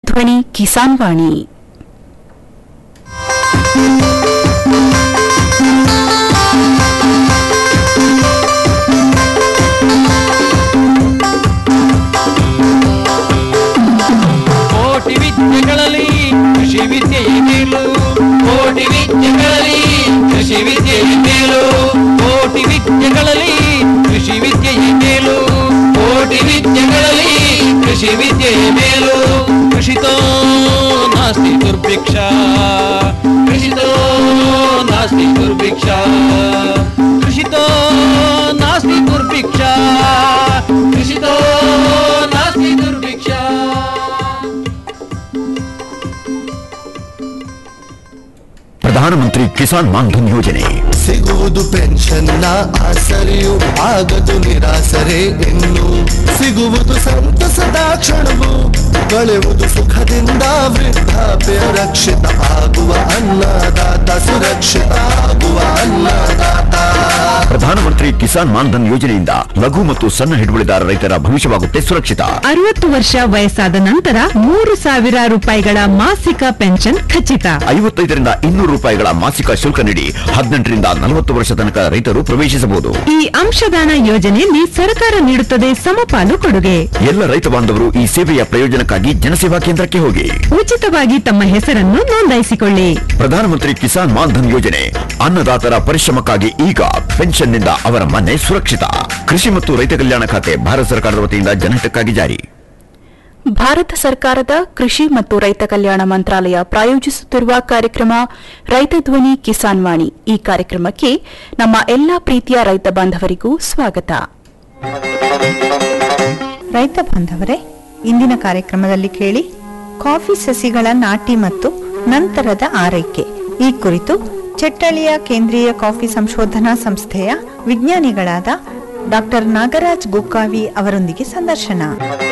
ಧ್ವನಿ ಕಿಸಾನ್ ವಾಣಿ ಕೋಟಿ ವಿದ್ಯೆಗಳಲ್ಲಿ ಕೃಷಿ ವಿದ್ಯೆಯೇ ಮೇಲು ಕೋಟಿ ವಿದ್ಯೆಗಳಲ್ಲಿ ಕೃಷಿ ವಿದ್ಯೆಯೇ ಮೇಲು ಕೋಟಿ ವಿದ್ಯೆಗಳಲ್ಲಿ ಕೃಷಿ ವಿದ್ಯೆಯೇ ಮೇಲು ಕೋಟಿ ವಿದ್ಯೆಗಳಲ್ಲಿ ಕೃಷಿ ವಿದ್ಯೆಯೇ ಮೇಲು ಕೃಷಿತೋ ನಾಸ್ತಿ ದುರ್ಭಿಕ್ಷ ಕೃಷಿತೋ ನಾಸ್ತಿ ದುರ್ಭಿಕ್ಷ ಕೃಷಿತೋ ನಾಸ್ತಿ ದುರ್ಭಿಕ್ಷ ಕೃಷಿತೋ ನಾಸ್ತಿ ದುರ್ಭಿಕ್ಷ ಪ್ರಧಾನಮಂತ್ರಿ ಕಿಸಾನ್ ಮಾನ್ಧನ್ ಯೋಜನೆ ಸಿಗುವುದು ಪೆನ್ಷನ್ನ ಆಸರೆಯು ಆಗದು ನಿರಾಸರೆ ಇನ್ನು ಸಿಗುವುದು ಸಂತಸದ ಕ್ಷಣವು ಕಳೆಯುವುದು ಸುಖದಿಂದ ವೃದ್ಧಾಪ್ಯ ರಕ್ಷಿತ ಆಗುವ ಅನ್ನದಾತ ಸುರಕ್ಷಿತ ಆಗುವ ಅನ್ನದಾತ ಪ್ರಧಾನಮಂತ್ರಿ ಕಿಸಾನ್ ಮಾನ್ಧನ್ ಯೋಜನೆಯಿಂದ ಲಘು ಮತ್ತು ಸಣ್ಣ ಹಿಡುವಳಿದಾರ ರೈತರ ಭವಿಷ್ಯವಾಗುತ್ತೆ ಸುರಕ್ಷಿತ ಅರವತ್ತು ವರ್ಷ ವಯಸ್ಸಾದ ನಂತರ ಮೂರು ಸಾವಿರ ರೂಪಾಯಿಗಳ ಮಾಸಿಕ ಪೆನ್ಷನ್ ಖಚಿತ ಐವತ್ತೈದರಿಂದ ಇನ್ನೂರು ರೂಪಾಯಿಗಳ ಮಾಸಿಕ ಶುಲ್ಕ ನೀಡಿ ಹದಿನೆಂಟರಿಂದ ನಲವತ್ತು ವರ್ಷ ತನಕ ರೈತರು ಪ್ರವೇಶಿಸಬಹುದು ಈ ಅಂಶದಾನ ಯೋಜನೆಯಲ್ಲಿ ಸರ್ಕಾರ ನೀಡುತ್ತದೆ ಸಮಪಾಲು ಕೊಡುಗೆ ಎಲ್ಲ ರೈತ ಬಾಂಧವರು ಈ ಸೇವೆಯ ಪ್ರಯೋಜನಕ್ಕಾಗಿ ಜನಸೇವಾ ಕೇಂದ್ರಕ್ಕೆ ಹೋಗಿ ಉಚಿತವಾಗಿ ತಮ್ಮ ಹೆಸರನ್ನು ನೋಂದಾಯಿಸಿಕೊಳ್ಳಿ ಪ್ರಧಾನಮಂತ್ರಿ ಕಿಸಾನ್ ಮಾನ್ಧನ್ ಯೋಜನೆ ಅನ್ನದಾತರ ಪರಿಶ್ರಮಕ್ಕಾಗಿ ಈಗ ಪೆನ್ಷನ್ನಿಂದ ಅವರ ಮನೆ ಸುರಕ್ಷಿತ ಕೃಷಿ ಮತ್ತು ರೈತ ಕಲ್ಯಾಣ ಖಾತೆ ಭಾರತ ಸರ್ಕಾರದ ವತಿಯಿಂದ ಜನಹಿತಕ್ಕಾಗಿ ಜಾರಿ ಭಾರತ ಸರ್ಕಾರದ ಕೃಷಿ ಮತ್ತು ರೈತ ಕಲ್ಯಾಣ ಮಂತ್ರಾಲಯ ಪ್ರಾಯೋಜಿಸುತ್ತಿರುವ ಕಾರ್ಯಕ್ರಮ ರೈತ ಧ್ವನಿ ಕಿಸಾನ್ ವಾಣಿ ಈ ಕಾರ್ಯಕ್ರಮಕ್ಕೆ ನಮ್ಮ ಎಲ್ಲಾ ಪ್ರೀತಿಯ ರೈತ ಬಾಂಧವರಿಗೂ ಸ್ವಾಗತ ರೈತ ಬಾಂಧವರೇ ಇಂದಿನ ಕಾರ್ಯಕ್ರಮದಲ್ಲಿ ಕೇಳಿ ಕಾಫಿ ಸಸಿಗಳ ನಾಟಿ ಮತ್ತು ನಂತರದ ಆರೈಕೆ ಈ ಕುರಿತು ಚೆಟ್ಟಳಿಯ ಕೇಂದ್ರೀಯ ಕಾಫಿ ಸಂಶೋಧನಾ ಸಂಸ್ಥೆಯ ವಿಜ್ಞಾನಿಗಳಾದ ಡಾಕ್ಟರ್ ನಾಗರಾಜ್ ಗುಕ್ಕಾವಿ ಅವರೊಂದಿಗೆ ಸಂದರ್ಶನ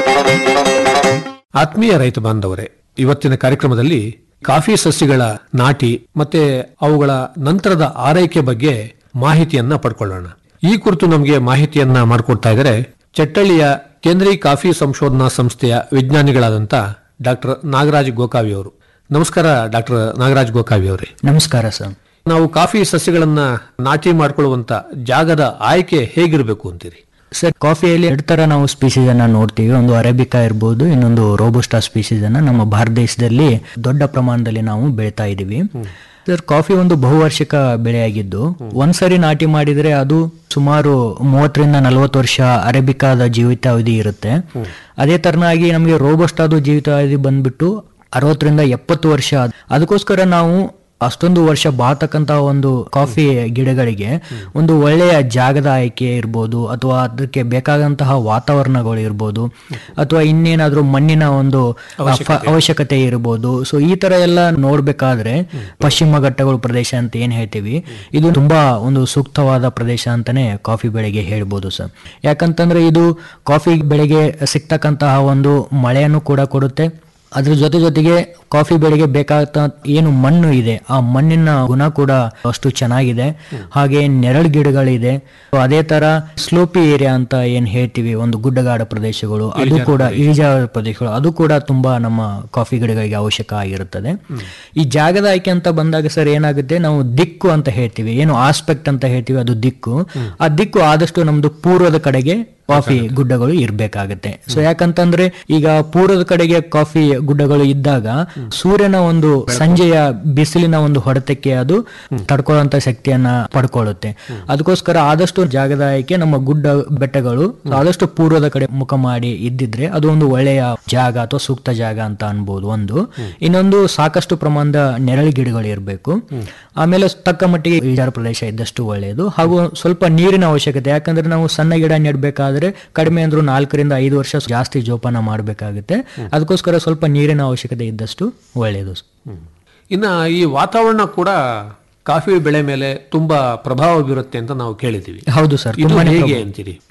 ಆತ್ಮೀಯ ರೈತ ಬಾಂಧವರೇ ಇವತ್ತಿನ ಕಾರ್ಯಕ್ರಮದಲ್ಲಿ ಕಾಫಿ ಸಸ್ಯಗಳ ನಾಟಿ ಮತ್ತೆ ಅವುಗಳ ನಂತರದ ಆರೈಕೆ ಬಗ್ಗೆ ಮಾಹಿತಿಯನ್ನ ಪಡ್ಕೊಳ್ಳೋಣ ಈ ಕುರಿತು ನಮಗೆ ಮಾಹಿತಿಯನ್ನ ಮಾಡಿಕೊಡ್ತಾ ಇದ್ದಾರೆ ಚಟ್ಟಳ್ಳಿಯ ಕೇಂದ್ರೀಯ ಕಾಫಿ ಸಂಶೋಧನಾ ಸಂಸ್ಥೆಯ ವಿಜ್ಞಾನಿಗಳಾದಂತ ಡಾಕ್ಟರ್ ನಾಗರಾಜ್ ಗೋಕಾವಿ ಅವರು ನಮಸ್ಕಾರ ಡಾಕ್ಟರ್ ನಾಗರಾಜ್ ಗೋಕಾವಿ ಅವರೇ ನಮಸ್ಕಾರ ಸರ್ ನಾವು ಕಾಫಿ ಸಸ್ಯಗಳನ್ನ ನಾಟಿ ಮಾಡ್ಕೊಳ್ಳುವಂತ ಜಾಗದ ಆಯ್ಕೆ ಹೇಗಿರಬೇಕು ಅಂತೀರಿ ಸರ್ ಕಾಫಿಯಲ್ಲಿ ಎರಡು ತರ ನಾವು ಸ್ಪೀಸೀಸ್ ಅನ್ನ ನೋಡ್ತೀವಿ ಒಂದು ಅರೇಬಿಕಾ ಇರ್ಬೋದು ಇನ್ನೊಂದು ರೋಬೋಸ್ಟಾ ಸ್ಪೀಸೀಸ್ ಅನ್ನ ನಮ್ಮ ಭಾರತ ದೇಶದಲ್ಲಿ ದೊಡ್ಡ ಪ್ರಮಾಣದಲ್ಲಿ ನಾವು ಬೆಳಿತಾ ಇದೀವಿ ಸರ್ ಕಾಫಿ ಒಂದು ಬಹುವಾರ್ಷಿಕ ಬೆಳೆಯಾಗಿದ್ದು ಒಂದ್ಸರಿ ನಾಟಿ ಮಾಡಿದ್ರೆ ಅದು ಸುಮಾರು ಮೂವತ್ತರಿಂದ ನಲವತ್ತು ವರ್ಷ ಅರೇಬಿಕಾದ ಜೀವಿತಾವಧಿ ಇರುತ್ತೆ ಅದೇ ತರನಾಗಿ ನಮಗೆ ರೋಬೋಸ್ಟಾದು ಜೀವಿತಾವಧಿ ಬಂದ್ಬಿಟ್ಟು ಅರವತ್ತರಿಂದ ಎಪ್ಪತ್ತು ವರ್ಷ ಅದಕ್ಕೋಸ್ಕರ ನಾವು ಅಷ್ಟೊಂದು ವರ್ಷ ಬಾಳ್ತಕ್ಕಂತಹ ಒಂದು ಕಾಫಿ ಗಿಡಗಳಿಗೆ ಒಂದು ಒಳ್ಳೆಯ ಜಾಗದ ಆಯ್ಕೆ ಇರ್ಬೋದು ಅಥವಾ ಅದಕ್ಕೆ ಬೇಕಾದಂತಹ ವಾತಾವರಣಗಳು ಇರ್ಬೋದು ಅಥವಾ ಇನ್ನೇನಾದ್ರೂ ಮಣ್ಣಿನ ಒಂದು ಅಫ- ಅವಶ್ಯಕತೆ ಇರ್ಬೋದು ಸೊ ಈ ತರ ಎಲ್ಲ ನೋಡ್ಬೇಕಾದ್ರೆ ಪಶ್ಚಿಮ ಘಟ್ಟಗಳು ಪ್ರದೇಶ ಅಂತ ಏನ್ ಹೇಳ್ತೀವಿ ಇದು ತುಂಬಾ ಒಂದು ಸೂಕ್ತವಾದ ಪ್ರದೇಶ ಅಂತಾನೆ ಕಾಫಿ ಬೆಳೆಗೆ ಹೇಳ್ಬೋದು ಸರ್ ಯಾಕಂತಂದ್ರೆ ಇದು ಕಾಫಿ ಬೆಳೆಗೆ ಸಿಗ್ತಕ್ಕಂತಹ ಒಂದು ಮಳೆಯನ್ನು ಕೂಡ ಕೊಡುತ್ತೆ ಅದ್ರ ಜೊತೆ ಜೊತೆಗೆ ಕಾಫಿ ಬೆಳೆಗೆ ಬೇಕಾದ ಏನು ಮಣ್ಣು ಇದೆ ಆ ಮಣ್ಣಿನ ಗುಣ ಕೂಡ ಅಷ್ಟು ಚೆನ್ನಾಗಿದೆ ಹಾಗೆ ನೆರಳು ಗಿಡಗಳಿದೆ ಅದೇ ತರ ಸ್ಲೋಪಿ ಏರಿಯಾ ಅಂತ ಏನ್ ಹೇಳ್ತೀವಿ ಒಂದು ಗುಡ್ಡಗಾಡ ಪ್ರದೇಶಗಳು ಅದು ಕೂಡ ಇಳಿಜಾರ ಪ್ರದೇಶಗಳು ಅದು ಕೂಡ ತುಂಬಾ ನಮ್ಮ ಕಾಫಿ ಗಿಡಗಳಿಗೆ ಅವಶ್ಯಕ ಆಗಿರುತ್ತದೆ ಈ ಜಾಗದ ಆಯ್ಕೆ ಅಂತ ಬಂದಾಗ ಸರ್ ಏನಾಗುತ್ತೆ ನಾವು ದಿಕ್ಕು ಅಂತ ಹೇಳ್ತೀವಿ ಏನು ಆಸ್ಪೆಕ್ಟ್ ಅಂತ ಹೇಳ್ತೀವಿ ಅದು ದಿಕ್ಕು ಆ ದಿಕ್ಕು ಆದಷ್ಟು ನಮ್ದು ಪೂರ್ವದ ಕಡೆಗೆ ಕಾಫಿ ಗುಡ್ಡಗಳು ಇರ್ಬೇಕಾಗತ್ತೆ ಸೊ ಯಾಕಂತಂದ್ರೆ ಈಗ ಪೂರ್ವದ ಕಡೆಗೆ ಕಾಫಿ ಗುಡ್ಡಗಳು ಇದ್ದಾಗ ಸೂರ್ಯನ ಒಂದು ಸಂಜೆಯ ಬಿಸಿಲಿನ ಒಂದು ಹೊಡೆತಕ್ಕೆ ಅದು ತಡ್ಕೊಳ್ಳುವಂತ ಶಕ್ತಿಯನ್ನ ಪಡ್ಕೊಳ್ಳುತ್ತೆ ಅದಕ್ಕೋಸ್ಕರ ಆದಷ್ಟು ಜಾಗದ ಆಯ್ಕೆ ನಮ್ಮ ಗುಡ್ಡ ಬೆಟ್ಟಗಳು ಆದಷ್ಟು ಪೂರ್ವದ ಕಡೆ ಮುಖ ಮಾಡಿ ಇದ್ದಿದ್ರೆ ಅದು ಒಂದು ಒಳ್ಳೆಯ ಜಾಗ ಅಥವಾ ಸೂಕ್ತ ಜಾಗ ಅಂತ ಅನ್ಬೋದು ಒಂದು ಇನ್ನೊಂದು ಸಾಕಷ್ಟು ಪ್ರಮಾಣದ ನೆರಳು ಗಿಡಗಳು ಇರಬೇಕು ಆಮೇಲೆ ತಕ್ಕ ಮಟ್ಟಿಗೆ ಇಳಿಜಾರು ಪ್ರದೇಶ ಇದ್ದಷ್ಟು ಒಳ್ಳೆಯದು ಹಾಗೂ ಸ್ವಲ್ಪ ನೀರಿನ ಅವಶ್ಯಕತೆ ಯಾಕಂದ್ರೆ ನಾವು ಸಣ್ಣ ಗಿಡ ನೆಡ್ಬೇಕಾದ್ರೆ ಕಡಿಮೆ ಅಂದ್ರೂ ನಾಲ್ಕರಿಂದ ಐದು ವರ್ಷ ಜಾಸ್ತಿ ಜೋಪಾನ ಮಾಡಬೇಕಾಗುತ್ತೆ ಅದಕ್ಕೋಸ್ಕರ ಸ್ವಲ್ಪ ನೀರಿನ ಅವಶ್ಯಕತೆ ಇದ್ದಷ್ಟು ಒಳ್ಳೆಯದು ಇನ್ನ ಈ ವಾತಾವರಣ ಕೂಡ ಕಾಫಿ ಬೆಳೆ ಮೇಲೆ ತುಂಬಾ ಪ್ರಭಾವ ಬೀರುತ್ತೆ ಅಂತ ನಾವು ಕೇಳಿದ್ದೀವಿ ಹೌದು ಸರ್ ಇದು ತುಂಬಾನೇ ಹೇಗೆ ಪ್ರಭಾವ. ಅಂತೀರಿ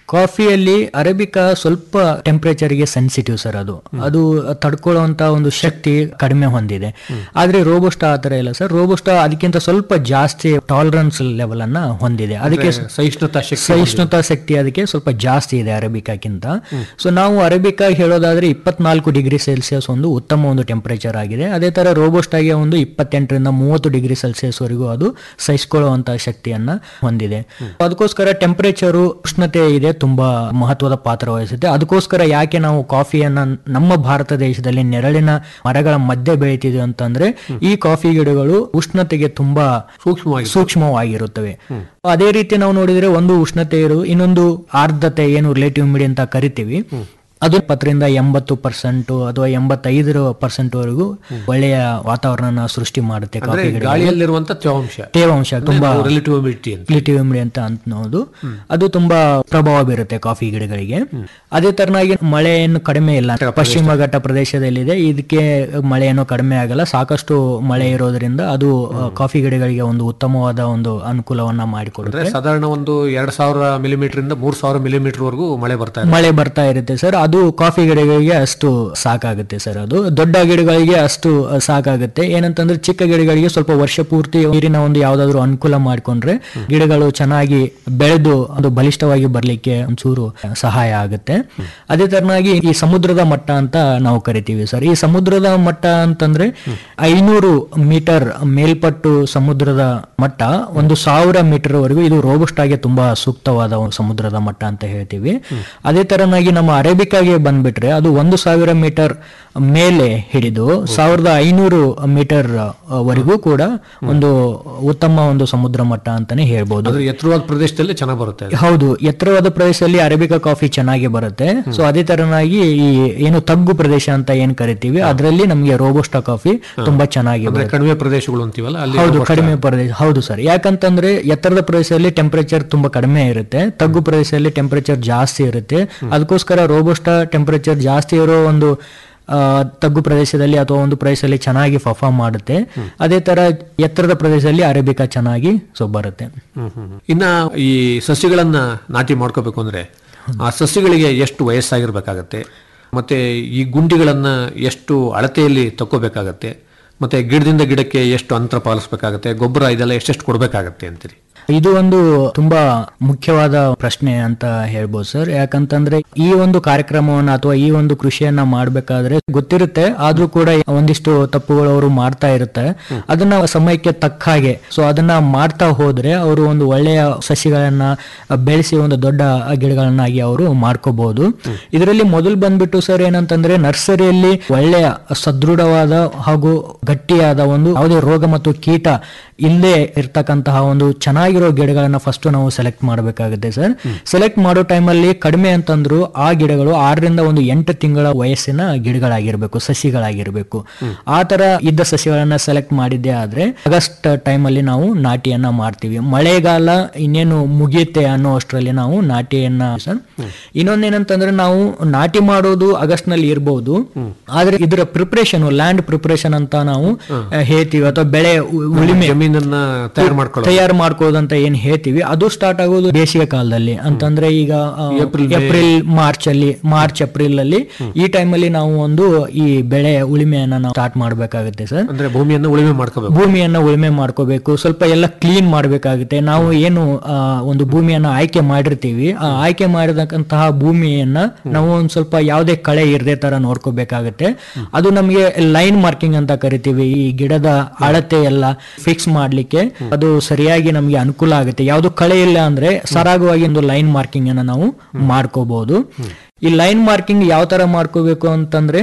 ಕಾಫಿಯಲ್ಲಿ ಅರೇಬಿಕಾ ಸ್ವಲ್ಪ ಟೆಂಪರೇಚರ್ ಗೆ ಸೆನ್ಸಿಟಿವ್ ಸರ್ ಅದು ಅದು ತಡ್ಕೊಳ್ಳುವಂತ ಒಂದು ಶಕ್ತಿ ಕಡಿಮೆ ಹೊಂದಿದೆ ಆದ್ರೆ ರೋಬೋಸ್ಟಾ ಆತರ ಇಲ್ಲ ಸರ್ ರೋಬೋಸ್ಟಾ ಅದಕ್ಕಿಂತ ಸ್ವಲ್ಪ ಜಾಸ್ತಿ ಟಾಲರೆನ್ಸ್ ಲೆವೆಲ್ ಅನ್ನ ಹೊಂದಿದೆ ಅದಕ್ಕೆ ಸ- ಸಹಿಷ್ಣುತಾ ಶಕ್ತಿ ಸಹಿಷ್ಣುತಾ ಶಕ್ತಿ ಅದಕ್ಕೆ ಸ್ವಲ್ಪ ಜಾಸ್ತಿ ಇದೆ ಅರೇಬಿಕಾಕ್ಕಿಂತ ಸೊ ನಾವು ಅರೇಬಿಕಾ ಹೇಳೋದಾದ್ರೆ ಇಪ್ಪತ್ನಾಲ್ಕು ಡಿಗ್ರಿ ಸೆಲ್ಸಿಯಸ್ ಒಂದು ಉತ್ತಮ ಒಂದು ಟೆಂಪರೇಚರ್ ಆಗಿದೆ ಅದೇ ತರ ರೋಬೋಸ್ಟಾಗೆ ಒಂದು ಇಪ್ಪತ್ತೆಂಟರಿಂದ ಮೂವತ್ತು ಡಿಗ್ರಿ ಸೆಲ್ಸಿಯಸ್ ವರೆಗೂ ಅದು ಸಹಿಸಿಕೊಳ್ಳುವಂತಹ ಶಕ್ತಿಯನ್ನ ಹೊಂದಿದೆ ಅದಕ್ಕೋಸ್ಕರ ಟೆಂಪರೇಚರು ಉಷ್ಣತೆ ಇದೆ ತುಂಬಾ ಮಹತ್ವದ ಪಾತ್ರ ವಹಿಸುತ್ತೆ ಅದಕ್ಕೋಸ್ಕರ ಯಾಕೆ ನಾವು ಕಾಫಿಯನ್ನ ನಮ್ಮ ಭಾರತ ದೇಶದಲ್ಲಿ ನೆರಳಿನ ಮರಗಳ ಮಧ್ಯೆ ಬೆಳೀತಿದೆ ಅಂತಂದ್ರೆ ಈ ಕಾಫಿ ಗಿಡಗಳು ಉಷ್ಣತೆಗೆ ತುಂಬಾ ಸೂಕ್ಷ್ಮವಾಗಿ ಸೂಕ್ಷ್ಮವಾಗಿರುತ್ತವೆ ಅದೇ ರೀತಿ ನಾವು ನೋಡಿದ್ರೆ ಒಂದು ಉಷ್ಣತೆ ಇರು ಇನ್ನೊಂದು ಆರ್ದ್ರತೆ ಏನು ರಿಲೇಟಿವ್ ಮಿಡಿ ಅಂತ ಕರಿತೀವಿ ಅದು ಇಪ್ಪತ್ತರಿಂದ ಎಂಬತ್ತು ಪರ್ಸೆಂಟ್ ಅಥವಾ ಎಂಬತ್ತೈದರ ಪರ್ಸೆಂಟ್ ವರೆಗೂ ಒಳ್ಳೆಯ ವಾತಾವರಣ ಸೃಷ್ಟಿ ಮಾಡುತ್ತೆ ಅಂದ್ರೆ ಕಾಫಿ ಗಿಡ ಗಾಳಿಯಲ್ಲಿರುವಂತ ತೇವಾಂಶ ತೇವಾಂಶ ತುಂಬಾ ರಿಲೇಟಿವ್ ಹ್ಯುಮಿಡಿಟಿ ಅಂತ ಲಿಟಿವ್ ಇಮ್ಯುಡಿ ಅಂತ ಅನ್ನೋದು ಅದು ತುಂಬಾ ಪ್ರಭಾವ ಬೀರುತ್ತೆ ಕಾಫಿ ಗಿಡಗಳಿಗೆ ಅದೇ ತರನಾಗಿ ಮಳೆಯನ್ನು ಕಡಿಮೆ ಇಲ್ಲ ಪಶ್ಚಿಮ ಘಟ್ಟ ಪ್ರದೇಶದಲ್ಲಿದೆ ಇದಕ್ಕೆ ಮಳೆಯನ್ನು ಕಡಿಮೆ ಆಗಲ್ಲ ಸಾಕಷ್ಟು ಮಳೆ ಇರೋದ್ರಿಂದ ಅದು ಆ, ಕಾಫಿ ಗಿಡಗಳಿಗೆ ಒಂದು ಉತ್ತಮವಾದ ಒಂದು ಅನುಕೂಲವನ್ನ ಮಾಡಿಕೊಡುತ್ತೆ ಅಂದ್ರೆ ಸಾಧಾರಣ ಒಂದು ಎರಡ್ ಸಾವಿರ ಮಿಲಿಮೀಟರ್ ಇಂದ ಮೂರ್ ಸಾವಿರ ಮಿಲಿಮೀಟರ್ ವರೆಗೂ ಮಳೆ ಬರ್ತಾ ಇದೆ ಮಳೆ ಬರ್ತಾ ಇರುತ್ತೆ ಸರ್ ಅದು ಕಾಫಿ ಗಿಡಗಳಿಗೆ ಅಷ್ಟು ಸಾಕಾಗುತ್ತೆ ಸರ್ ಅದು ದೊಡ್ಡ ಗಿಡಗಳಿಗೆ ಅಷ್ಟು ಅಹ್, ಸಾಕಾಗುತ್ತೆ ಏನಂತಂದ್ರೆ ಚಿಕ್ಕ ಗಿಡಗಳಿಗೆ ಸ್ವಲ್ಪ ವರ್ಷ ಪೂರ್ತಿ ನೀರಿನ ಒಂದು ಯಾವ್ದಾದ್ರು ಅನುಕೂಲ ಮಾಡಿಕೊಂಡ್ರೆ ಗಿಡಗಳು ಚೆನ್ನಾಗಿ ಬೆಳೆದು ಅದು ಬಲಿಷ್ಠವಾಗಿ ಬರ್ಲಿಕ್ಕೆ ಒಂಚೂರು ಸಹಾಯ ಆಗುತ್ತೆ ಅದೇ ತರನಾಗಿ ಈ ಸಮುದ್ರದ ಮಟ್ಟ ಅಂತ ನಾವು ಕರಿತೀವಿ ಸರ್ ಈ ಸಮುದ್ರದ ಮಟ್ಟ ಅಂತಂದ್ರೆ ಐನೂರು ಮೀಟರ್ ಮೇಲ್ಪಟ್ಟು ಸಮುದ್ರದ ಮಟ್ಟ ಒಂದು ಸಾವಿರ ಮೀಟರ್ ವರೆಗೂ ಇದು ರೋಬಸ್ಟ್ ಆಗಿ ತುಂಬಾ ಸೂಕ್ತವಾದ ಒಂದು ಸಮುದ್ರದ ಮಟ್ಟ ಅಂತ ಹೇಳ್ತೀವಿ ಅದೇ ತರನಾಗಿ ನಮ್ಮ ಅರೇಬಿಕಾಗೆ ಬಂದ್ಬಿಟ್ರೆ ಅದು ಒಂದು ಸಾವಿರ ಮೀಟರ್ ಮೇಲೆ ಹಿಡಿದು ಸಾವಿರದ ಐನೂರು ಮೀಟರ್ ಅಹ್, ವರೆಗೂ ಕೂಡ ಒಂದು ಉತ್ತಮ ಒಂದು ಸಮುದ್ರ ಮಟ್ಟ ಅಂತಾನೆ ಹೇಳ್ಬೋದು ಅಂದ್ರೆ ಎತ್ತರವಾದ ಪ್ರದೇಶದಲ್ಲಿ ಚೆನ್ನಾಗಿ ಬರುತ್ತೆ ಅದು. ಹೌದು ಎತ್ತರವಾದ ಪ್ರದೇಶದಲ್ಲಿ ಅರೇಬಿಕಾ ಕಾಫಿ ಚೆನ್ನಾಗಿ ಬರುತ್ತೆ ಸೊ ಅದೇ ತರನಾಗಿ ಈ ಏನು ತಗ್ಗು ಪ್ರದೇಶ ಅಂತ ಏನ್ ಕರಿತೀವಿ ಅದರಲ್ಲಿ ನಮಗೆ ರೋಬೋಸ್ಟಾ ಕಾಫಿ ತುಂಬಾ ಚೆನ್ನಾಗಿ ಅಂದ್ರೆ ಬರುತ್ತೆ ಕಡಿಮೆ ಪ್ರದೇಶಗಳು ಅಂತೀವಲ್ಲ ಅಲ್ಲಿ ಹೌದು robusta. ಕಡಿಮೆ ಪ್ರದೇಶ ಹೌದು ಸರ್ ಯಾಕಂತಂದ್ರೆ ಎತ್ತರದ ಪ್ರದೇಶದಲ್ಲಿ ಟೆಂಪರೇಚರ್ ತುಂಬಾ ಕಡಿಮೆ ಇರುತ್ತೆ ತಗ್ಗು ಪ್ರದೇಶದಲ್ಲಿ ಟೆಂಪರೇಚರ್ ಜಾಸ್ತಿ ಇರುತ್ತೆ ಅದಕ್ಕೋಸ್ಕರ ರೋಬೋಸ್ಟಾ ಟೆಂಪರೇಚರ್ ಜಾಸ್ತಿ ಇರೋ ಒಂದು ಆ, ತಗ್ಗು ಪ್ರದೇಶದಲ್ಲಿ ಅಥವಾ ಒಂದು ಪ್ರದೇಶದಲ್ಲಿ ಚೆನ್ನಾಗಿ ಪರ್ಫಾರ್ಮ್ ಮಾಡುತ್ತೆ ಅದೇ ತರ ಎತ್ತರದ ಪ್ರದೇಶದಲ್ಲಿ ಅರೇಬಿಕಾ ಚೆನ್ನಾಗಿ ಸೊ ಬರುತ್ತೆ ಹ್ಮ್, ಹ್ಮ್, ಹ್ಮ್. ಇನ್ನ ಈ ಸಸ್ಯಗಳನ್ನ ನಾಟಿ ಮಾಡ್ಕೋಬೇಕು ಅಂದ್ರೆ ಆ ಸಸ್ಯಗಳಿಗೆ ಎಷ್ಟು ವಯಸ್ಸಾಗಿರ್ಬೇಕಾಗತ್ತೆ ಮತ್ತೆ ಈ ಗುಂಡಿಗಳನ್ನ ಎಷ್ಟು ಅಳತೆಯಲ್ಲಿ ತಕ್ಕೋಬೇಕಾಗತ್ತೆ ಮತ್ತೆ ಗಿಡದಿಂದ ಗಿಡಕ್ಕೆ ಎಷ್ಟು ಅಂತರ ಪಾಲಿಸ್ಬೇಕಾಗತ್ತೆ ಗೊಬ್ಬರ ಇದೆಲ್ಲ ಎಷ್ಟೆಷ್ಟು ಕೊಡ್ಬೇಕಾಗತ್ತೆ ಅಂತೀರಿ ಇದು ಒಂದು ತುಂಬಾ ಮುಖ್ಯವಾದ ಪ್ರಶ್ನೆ ಅಂತ ಹೇಳ್ಬೋದು ಸರ್ ಯಾಕಂತಂದ್ರೆ ಈ ಒಂದು ಕಾರ್ಯಕ್ರಮವನ್ನ ಅಥವಾ ಈ ಒಂದು ಕೃಷಿಯನ್ನ ಮಾಡ್ಬೇಕಾದ್ರೆ ಗೊತ್ತಿರುತ್ತೆ ಆದ್ರೂ ಕೂಡ ಒಂದಿಷ್ಟು ತಪ್ಪುಗಳು ಅವರು ಮಾಡ್ತಾ ಇರುತ್ತೆ ಅದನ್ನ ಸಮಯಕ್ಕೆ ತಕ್ಕ ಹಾಗೆ ಸೊ ಅದನ್ನ ಮಾಡ್ತಾ ಹೋದ್ರೆ ಅವರು ಒಂದು ಒಳ್ಳೆಯ ಸಸಿಗಳನ್ನ ಬೆಳೆಸಿ ಒಂದು ದೊಡ್ಡ ಗಿಡಗಳನ್ನಾಗಿ ಅವರು ಮಾಡ್ಕೋಬಹುದು ಇದರಲ್ಲಿ ಮೊದಲು ಬಂದ್ಬಿಟ್ಟು ಸರ್ ಏನಂತಂದ್ರೆ ನರ್ಸರಿಯಲ್ಲಿ ಒಳ್ಳೆಯ ಸದೃಢವಾದ ಹಾಗೂ ಗಟ್ಟಿಯಾದ ಒಂದು ಯಾವುದೇ ರೋಗ ಮತ್ತು ಕೀಟ ಇಲ್ಲದೆ ಇರ್ತಕ್ಕಂತಹ ಒಂದು ಚೆನ್ನಾಗಿರೋ ಗಿಡಗಳನ್ನ ಫಸ್ಟ್ ನಾವು ಸೆಲೆಕ್ಟ್ ಮಾಡಬೇಕಾಗುತ್ತೆ ಸರ್ ಸೆಲೆಕ್ಟ್ ಮಾಡೋ ಟೈಮಲ್ಲಿ ಕಡಿಮೆ ಅಂತಂದ್ರು ಆ ಗಿಡಗಳು ಆರರಿಂದ ಒಂದು ಎಂಟು ತಿಂಗಳ ವಯಸ್ಸಿನ ಗಿಡಗಳಾಗಿರ್ಬೇಕು ಸಸಿಗಳಾಗಿರ್ಬೇಕು ಆ ತರ ಇದ್ದ ಸಸಿಗಳನ್ನ ಸೆಲೆಕ್ಟ್ ಮಾಡಿದ್ದೆ ಆದ್ರೆ ಆಗಸ್ಟ್ ಟೈಮಲ್ಲಿ ನಾವು ನಾಟಿಯನ್ನ ಮಾಡ್ತೀವಿ ಮಳೆಗಾಲ ಇನ್ನೇನು ಮುಗಿಯುತ್ತೆ ಅನ್ನೋ ಅಷ್ಟರಲ್ಲಿ ನಾವು ನಾಟಿಯನ್ನ ಸರ್ ಇನ್ನೊಂದೇನಂತಂದ್ರೆ ನಾವು ನಾಟಿ ಮಾಡೋದು ಆಗಸ್ಟ್ ನಲ್ಲಿ ಇರಬಹುದು ಆದ್ರೆ ಇದರ ಪ್ರಿಪರೇಷನ್ ಲ್ಯಾಂಡ್ ಪ್ರಿಪರೇಷನ್ ಅಂತ ನಾವು ಆ, ಹೇಳ್ತೀವಿ ಅಥವಾ ಬೆಳೆ ಉ- ಉಳುಮೆ ಜಮೀನನ್ನ ತಯಾರು ಮಾಡ್ಕೊಳ್ಳೋದು ತಯಾರು ಮಾಡ್ಕೋದಂತ ಏನ್ ಹೇಳ್ತೀವಿ ಅದು ಸ್ಟಾರ್ಟ್ ಆಗೋದು ಬೇಸಿಗೆ ಕಾಲದಲ್ಲಿ ಅಂತಂದ್ರೆ ಈಗ ಆ, ಏಪ್ರಿಲ್, ಮೇ. ಏಪ್ರಿಲ್ ಮಾರ್ಚ್ ಅಲ್ಲಿ ಮಾರ್ಚ್ ಏಪ್ರಿಲ್ ಅಲ್ಲಿ ಈ ಟೈಮ್ ಅಲ್ಲಿ ನಾವು ಒಂದು ಈ ಬೆಳೆ ಉಳುಮೆಯನ್ನ ನಾವು ಸ್ಟಾರ್ಟ್ ಮಾಡ್ಬೇಕಾಗುತ್ತೆ ಸರ್ ಅಂದ್ರೆ ಭೂಮಿಯನ್ನ ಉಳುಮೆ ಮಾಡ್ಕೋಬೇಕು ಭೂಮಿಯನ್ನ ಉಳುಮೆ ಮಾಡ್ಕೋಬೇಕು ಸ್ವಲ್ಪ ಎಲ್ಲ ಕ್ಲೀನ್ ಮಾಡ್ಬೇಕಾಗುತ್ತೆ ನಾವು ಏನು ಆ, ಒಂದು ಭೂಮಿಯನ್ನ ಆಯ್ಕೆ ಮಾಡಿರ್ತೀವಿ ಆ ಆಯ್ಕೆ ಮಾಡಿದಂತಹ ಭೂಮಿಯನ್ನ ನಾವು ಒಂದ್ ಸ್ವಲ್ಪ ಯಾವುದೇ ಕಳೆ ಇರದೆ ತರ ನೋಡ್ಕೋಬೇಕಾಗುತ್ತೆ ಅದು ನಮಗೆ ಲೈನ್ ಮಾರ್ಕಿಂಗ್ ಅಂತ ಕರಿತೀವಿ ಈ ಗಿಡದ ಅಳತೆ ಎಲ್ಲ ಫಿಕ್ಸ್ ಮಾಡ್ಲಿಕ್ಕೆ ಅದು ಸರಿಯಾಗಿ ನಮಗೆ ಅನುಕೂಲ ಆಗುತ್ತೆ ಯಾವುದು ಕಳೆ ಇಲ್ಲ ಅಂದ್ರೆ ಸರಾಗವಾಗಿ ಒಂದು ಲೈನ್ ಮಾರ್ಕಿಂಗ್ ಅನ್ನ ನಾವು ಮಾಡ್ಕೋಬಹುದು ಈ ಲೈನ್ ಮಾರ್ಕಿಂಗ್ ಯಾವ ತರ ಮಾಡ್ಕೋಬೇಕು ಅಂತಂದ್ರೆ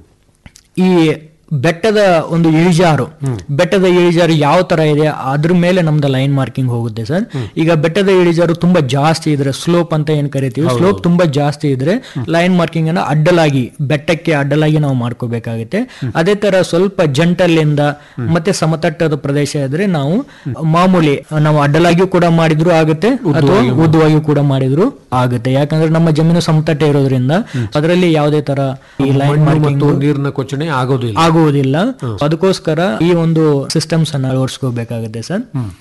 ಈ ಬೆಟ್ಟದ ಒಂದು ಇಳಿಜಾರು ಬೆಟ್ಟದ ಇಳಿಜಾರು ಯಾವ ತರ ಇದೆ ಅದ್ರ ಮೇಲೆ ನಮ್ದು ಲೈನ್ ಮಾರ್ಕಿಂಗ್ ಹೋಗುತ್ತೆ ಸರ್ ಈಗ ಬೆಟ್ಟದ ಇಳಿಜಾರು ತುಂಬಾ ಜಾಸ್ತಿ ಇದ್ರೆ ಸ್ಲೋಪ್ ಅಂತ ಏನ್ ಕರಿತೀವಿ ಸ್ಲೋಪ್ ತುಂಬಾ ಜಾಸ್ತಿ ಇದ್ರೆ ಲೈನ್ ಮಾರ್ಕಿಂಗ್ ಅನ್ನ ಅಡ್ಡಲಾಗಿ ಬೆಟ್ಟಕ್ಕೆ ಅಡ್ಡಲಾಗಿ ನಾವು ಮಾಡ್ಕೋಬೇಕಾಗುತ್ತೆ ಅದೇ ತರ ಸ್ವಲ್ಪ ಜಂಟಲ್ಲಿಂದ ಮತ್ತೆ ಸಮತಟ್ಟದ ಪ್ರದೇಶ ಇದ್ರೆ ನಾವು ಮಾಮೂಲಿ ನಾವು ಅಡ್ಡಲಾಗಿಯೂ ಕೂಡ ಮಾಡಿದ್ರು ಆಗುತ್ತೆ ಅಥವಾ ಉದ್ದವಾಗಿಯೂ ಕೂಡ ಮಾಡಿದ್ರು ಆಗುತ್ತೆ ಯಾಕಂದ್ರೆ ನಮ್ಮ ಜಮೀನು ಸಮತಟ್ಟ ಇರೋದ್ರಿಂದ ಅದರಲ್ಲಿ ಯಾವುದೇ ತರ ಈ ಲೈನ್ ಮಣ್ಣು ಮಾರ್ಕಿಂಗ್ ಮತ್ತು ನೀರಿನ ಕೊಚ್ಚಣೆ ಆಗೋದಿಲ್ಲ ಆಗುವುದಿಲ್ಲ ಅದಕ್ಕೋಸ್ಕರ ಈ ಒಂದು ಸಿಸ್ಟಮ್ಸ್ ಅನ್ನ ಅಳವಡಿಸ್ಕೋಬೇಕಾಗುತ್ತೆ ಸರ್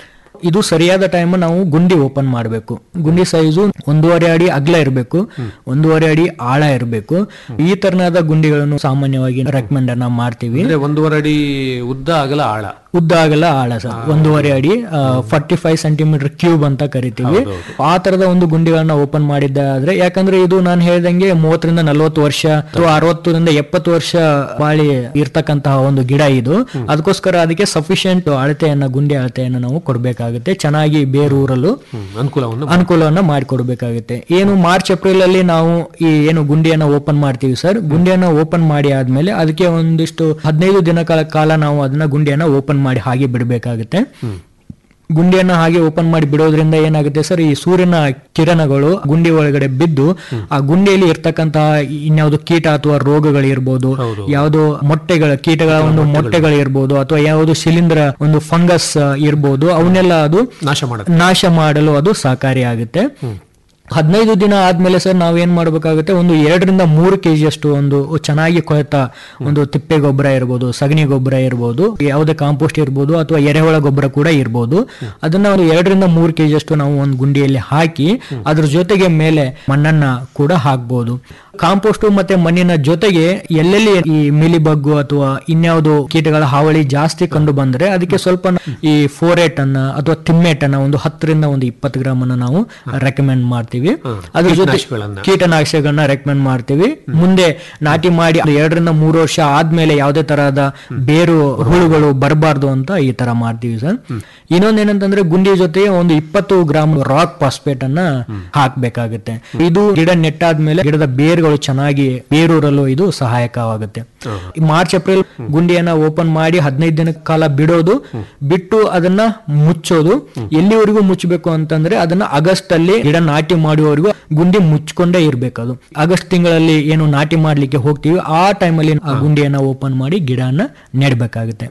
ಇದು ಸರಿಯಾದ ಟೈಮ್ ನಾವು ಗುಂಡಿ ಓಪನ್ ಮಾಡಬೇಕು ಗುಂಡಿ ಸೈಜು ಒಂದೂವರೆ ಅಡಿ ಅಗಲ ಇರಬೇಕು ಒಂದೂವರೆ ಅಡಿ ಆಳ ಇರಬೇಕು ಈ ತರನಾದ ಗುಂಡಿಗಳನ್ನು ಸಾಮಾನ್ಯವಾಗಿ ರೆಕಮೆಂಡ್ ಅನ್ನ ಮಾಡ್ತೀವಿ ಅಂದ್ರೆ ಒಂದೂವರೆ ಅಡಿ ಉದ್ದ ಆಗಲ ಆಳ ಉದ್ದ ಆಗಲ್ಲ ಆಳ ಸರ್ ಒಂದೂವರೆ ಅಡಿ ಫಾರ್ಟಿ ಫೈವ್ ಸೆಂಟಿಮೀಟರ್ ಕ್ಯೂಬ್ ಅಂತ ಕರಿತೀವಿ ಆ ತರದ ಒಂದು ಗುಂಡಿಗಳನ್ನ ಓಪನ್ ಮಾಡಿದ್ದಾದ್ರೆ ಯಾಕಂದ್ರೆ ಇದು ನಾನು ಹೇಳ್ದಂಗೆ ಮೂವತ್ತರಿಂದ ನಲವತ್ತು ವರ್ಷ ಅಥವಾ ಅರವತ್ತರಿಂದ ಎಪ್ಪತ್ತು ವರ್ಷ ಬಾಳಿ ಇರ್ತಕ್ಕಂತಹ ಒಂದು ಗಿಡ ಇದು ಅದಕ್ಕೋಸ್ಕರ ಅದಕ್ಕೆ ಸಫಿಶಿಯಂಟ್ ಅಳತೆಯನ್ನ ಗುಂಡಿ ಅಳತೆಯನ್ನ ನಾವು ಕೊಡ್ಬೇಕಾಗುತ್ತೆ ಚೆನ್ನಾಗಿ ಬೇರೂರಲು ಹ್ಮ್, ಅನುಕೂಲವನ್ನು ಅನುಕೂಲವನ್ನ ಮಾಡಿಕೊಡ್ಬೇಕಾಗುತ್ತೆ ಏನು ಮಾರ್ಚ್ ಏಪ್ರಿಲ್ ಅಲ್ಲಿ ನಾವು ಈ ಏನು ಗುಂಡಿಯನ್ನ ಓಪನ್ ಮಾಡ್ತೀವಿ ಸರ್ ಗುಂಡಿಯನ್ನ ಓಪನ್ ಮಾಡಿ ಆದ್ಮೇಲೆ ಅದಕ್ಕೆ ಒಂದಿಷ್ಟು ಹದಿನೈದು ದಿನಗಳ ಕಾಲ ನಾವು ಅದನ್ನ ಗುಂಡಿಯನ್ನ ಓಪನ್ ಮಾಡಿ ಹಾಗೆ ಬಿಡಬೇಕಾಗುತ್ತೆ ಗುಂಡಿಯನ್ನ ಹಾಗೆ ಓಪನ್ ಮಾಡಿ ಬಿಡೋದ್ರಿಂದ ಏನಾಗುತ್ತೆ ಸರ್ ಈ ಸೂರ್ಯನ ಕಿರಣಗಳು ಗುಂಡಿ ಒಳಗಡೆ ಬಿದ್ದು ಆ ಗುಂಡಿಯಲ್ಲಿ ಇರ್ತಕ್ಕಂತಹ ಇನ್ಯಾವುದು ಕೀಟ ಅಥವಾ ರೋಗಗಳು ಇರ್ಬೋದು ಯಾವುದು ಮೊಟ್ಟೆಗಳ ಕೀಟಗಳ ಒಂದು ಮೊಟ್ಟೆಗಳು ಇರ್ಬೋದು ಅಥವಾ ಯಾವುದು ಶಿಲೀಂಧ್ರ ಒಂದು ಫಂಗಸ್ ಇರ್ಬೋದು ಅವನ್ನೆಲ್ಲ ಅದು ನಾಶ ಮಾಡುತ್ತೆ ನಾಶ ಮಾಡಲು ಅದು ಸಹಕಾರಿಯಾಗುತ್ತೆ ಹದಿನೈದು ದಿನ ಆದ್ಮೇಲೆ ಸರ್ ನಾವ್ ಏನ್ ಮಾಡ್ಬೇಕಾಗುತ್ತೆ ಒಂದು ಎರಡರಿಂದ ಮೂರು ಕೆಜಿ ಅಷ್ಟು ಒಂದು ಚೆನ್ನಾಗಿ ಕೊಳೆತ ಒಂದು ತಿಪ್ಪೆ ಗೊಬ್ಬರ ಇರ್ಬೋದು ಸಗಣಿ ಗೊಬ್ಬರ ಇರ್ಬೋದು ಯಾವುದೇ ಕಾಂಪೋಸ್ಟ್ ಇರ್ಬೋದು ಅಥವಾ ಎರೆಹುಳ ಗೊಬ್ಬರ ಕೂಡ ಇರ್ಬೋದು ಅದನ್ನ ಒಂದು ಎರಡರಿಂದ ಮೂರು ಕೆಜಿ ಅಷ್ಟು ನಾವು ಒಂದು ಗುಂಡಿಯಲ್ಲಿ ಹಾಕಿ ಅದ್ರ ಜೊತೆಗೆ ಮೇಲೆ ಮಣ್ಣನ್ನ ಕೂಡ ಹಾಕ್ಬೋದು ಕಾಂಪೋಸ್ಟ್ ಮತ್ತೆ ಮಣ್ಣಿನ ಜೊತೆಗೆ ಎಲ್ಲೆಲ್ಲಿ ಈ ಮಿಲಿಬಗ್ಗು ಅಥವಾ ಇನ್ಯಾವುದು ಕೀಟಗಳ ಹಾವಳಿ ಜಾಸ್ತಿ ಕಂಡು ಬಂದ್ರೆ ಅದಕ್ಕೆ ಸ್ವಲ್ಪ ನ- ಈ ಫೋರೇಟ್ ಅನ್ನ ಅಥವಾ ತಿಮ್ಮೇಟ್ ಅನ್ನ ಒಂದು ಹತ್ತರಿಂದ ಒಂದು ಇಪ್ಪತ್ತು ಗ್ರಾಮ್ ಅನ್ನ ನಾವು ರೆಕಮೆಂಡ್ ಮಾಡ್ತೀವಿ ಅದ್ರ ಜೊತೆ ಕೀಟನಾಶಕಗಳನ್ನ. ಕೀಟನಾಶಕಗಳನ್ನ ರೆಕಮೆಂಡ್ ಮಾಡ್ತೀವಿ ಮುಂದೆ ನಾಟಿ ಮಾಡಿ ಒಂದು ಎರಡರಿಂದ ಮೂರು ವರ್ಷ ಆದ್ಮೇಲೆ ಯಾವುದೇ ತರಹದ ಬೇರು ಹುಳುಗಳು ಬರಬಾರ್ದು ಅಂತ ಈ ತರ ಮಾಡ್ತೀವಿ ಸರ್ ಇನ್ನೊಂದೇನಂತಂದ್ರೆ ಗುಂಡಿ ಜೊತೆ ಒಂದು ಇಪ್ಪತ್ತು ಗ್ರಾಮ್ ರಾಕ್ ಫಾಸ್ಫೇಟ್ ಅನ್ನ ಹಾಕ್ಬೇಕಾಗುತ್ತೆ ಇದು ಗಿಡ ನೆಟ್ಟಾದ್ಮೇಲೆ ಗಿಡದ ಬೇರುಗಳು ಚೆನ್ನಾಗಿ ಬೇರೂರಲು ಇದು ಸಹಾಯಕವಾಗುತ್ತೆ ಈ ಮಾರ್ಚ್ ಏಪ್ರಿಲ್ ಗುಂಡಿಯನ್ನ ಓಪನ್ ಮಾಡಿ ಹದಿನೈದು ದಿನ ಕಾಲ ಬಿಡೋದು ಬಿಟ್ಟು ಅದನ್ನ ಮುಚ್ಚೋದು ಎಲ್ಲಿವರೆಗೂ ಮುಚ್ಚಬೇಕು ಅಂತಂದ್ರೆ ಅದನ್ನ ಆಗಸ್ಟ್ ಅಲ್ಲಿ ಗಿಡ ನಾಟಿ ಮಾಡುವವರೆಗೂ ಗುಂಡಿ ಮುಚ್ಕೊಂಡೇ ಇರ್ಬೇಕು ಅದು ಆಗಸ್ಟ್ ತಿಂಗಳಲ್ಲಿ ಏನು ನಾಟಿ ಮಾಡ್ಲಿಕ್ಕೆ ಹೋಗ್ತೀವಿ ಆ ಟೈಮಲ್ಲಿ ಆ ಗುಂಡಿಯನ್ನ ಓಪನ್ ಮಾಡಿ ಗಿಡನ ನೆಡ್ಬೇಕಾಗುತ್ತೆ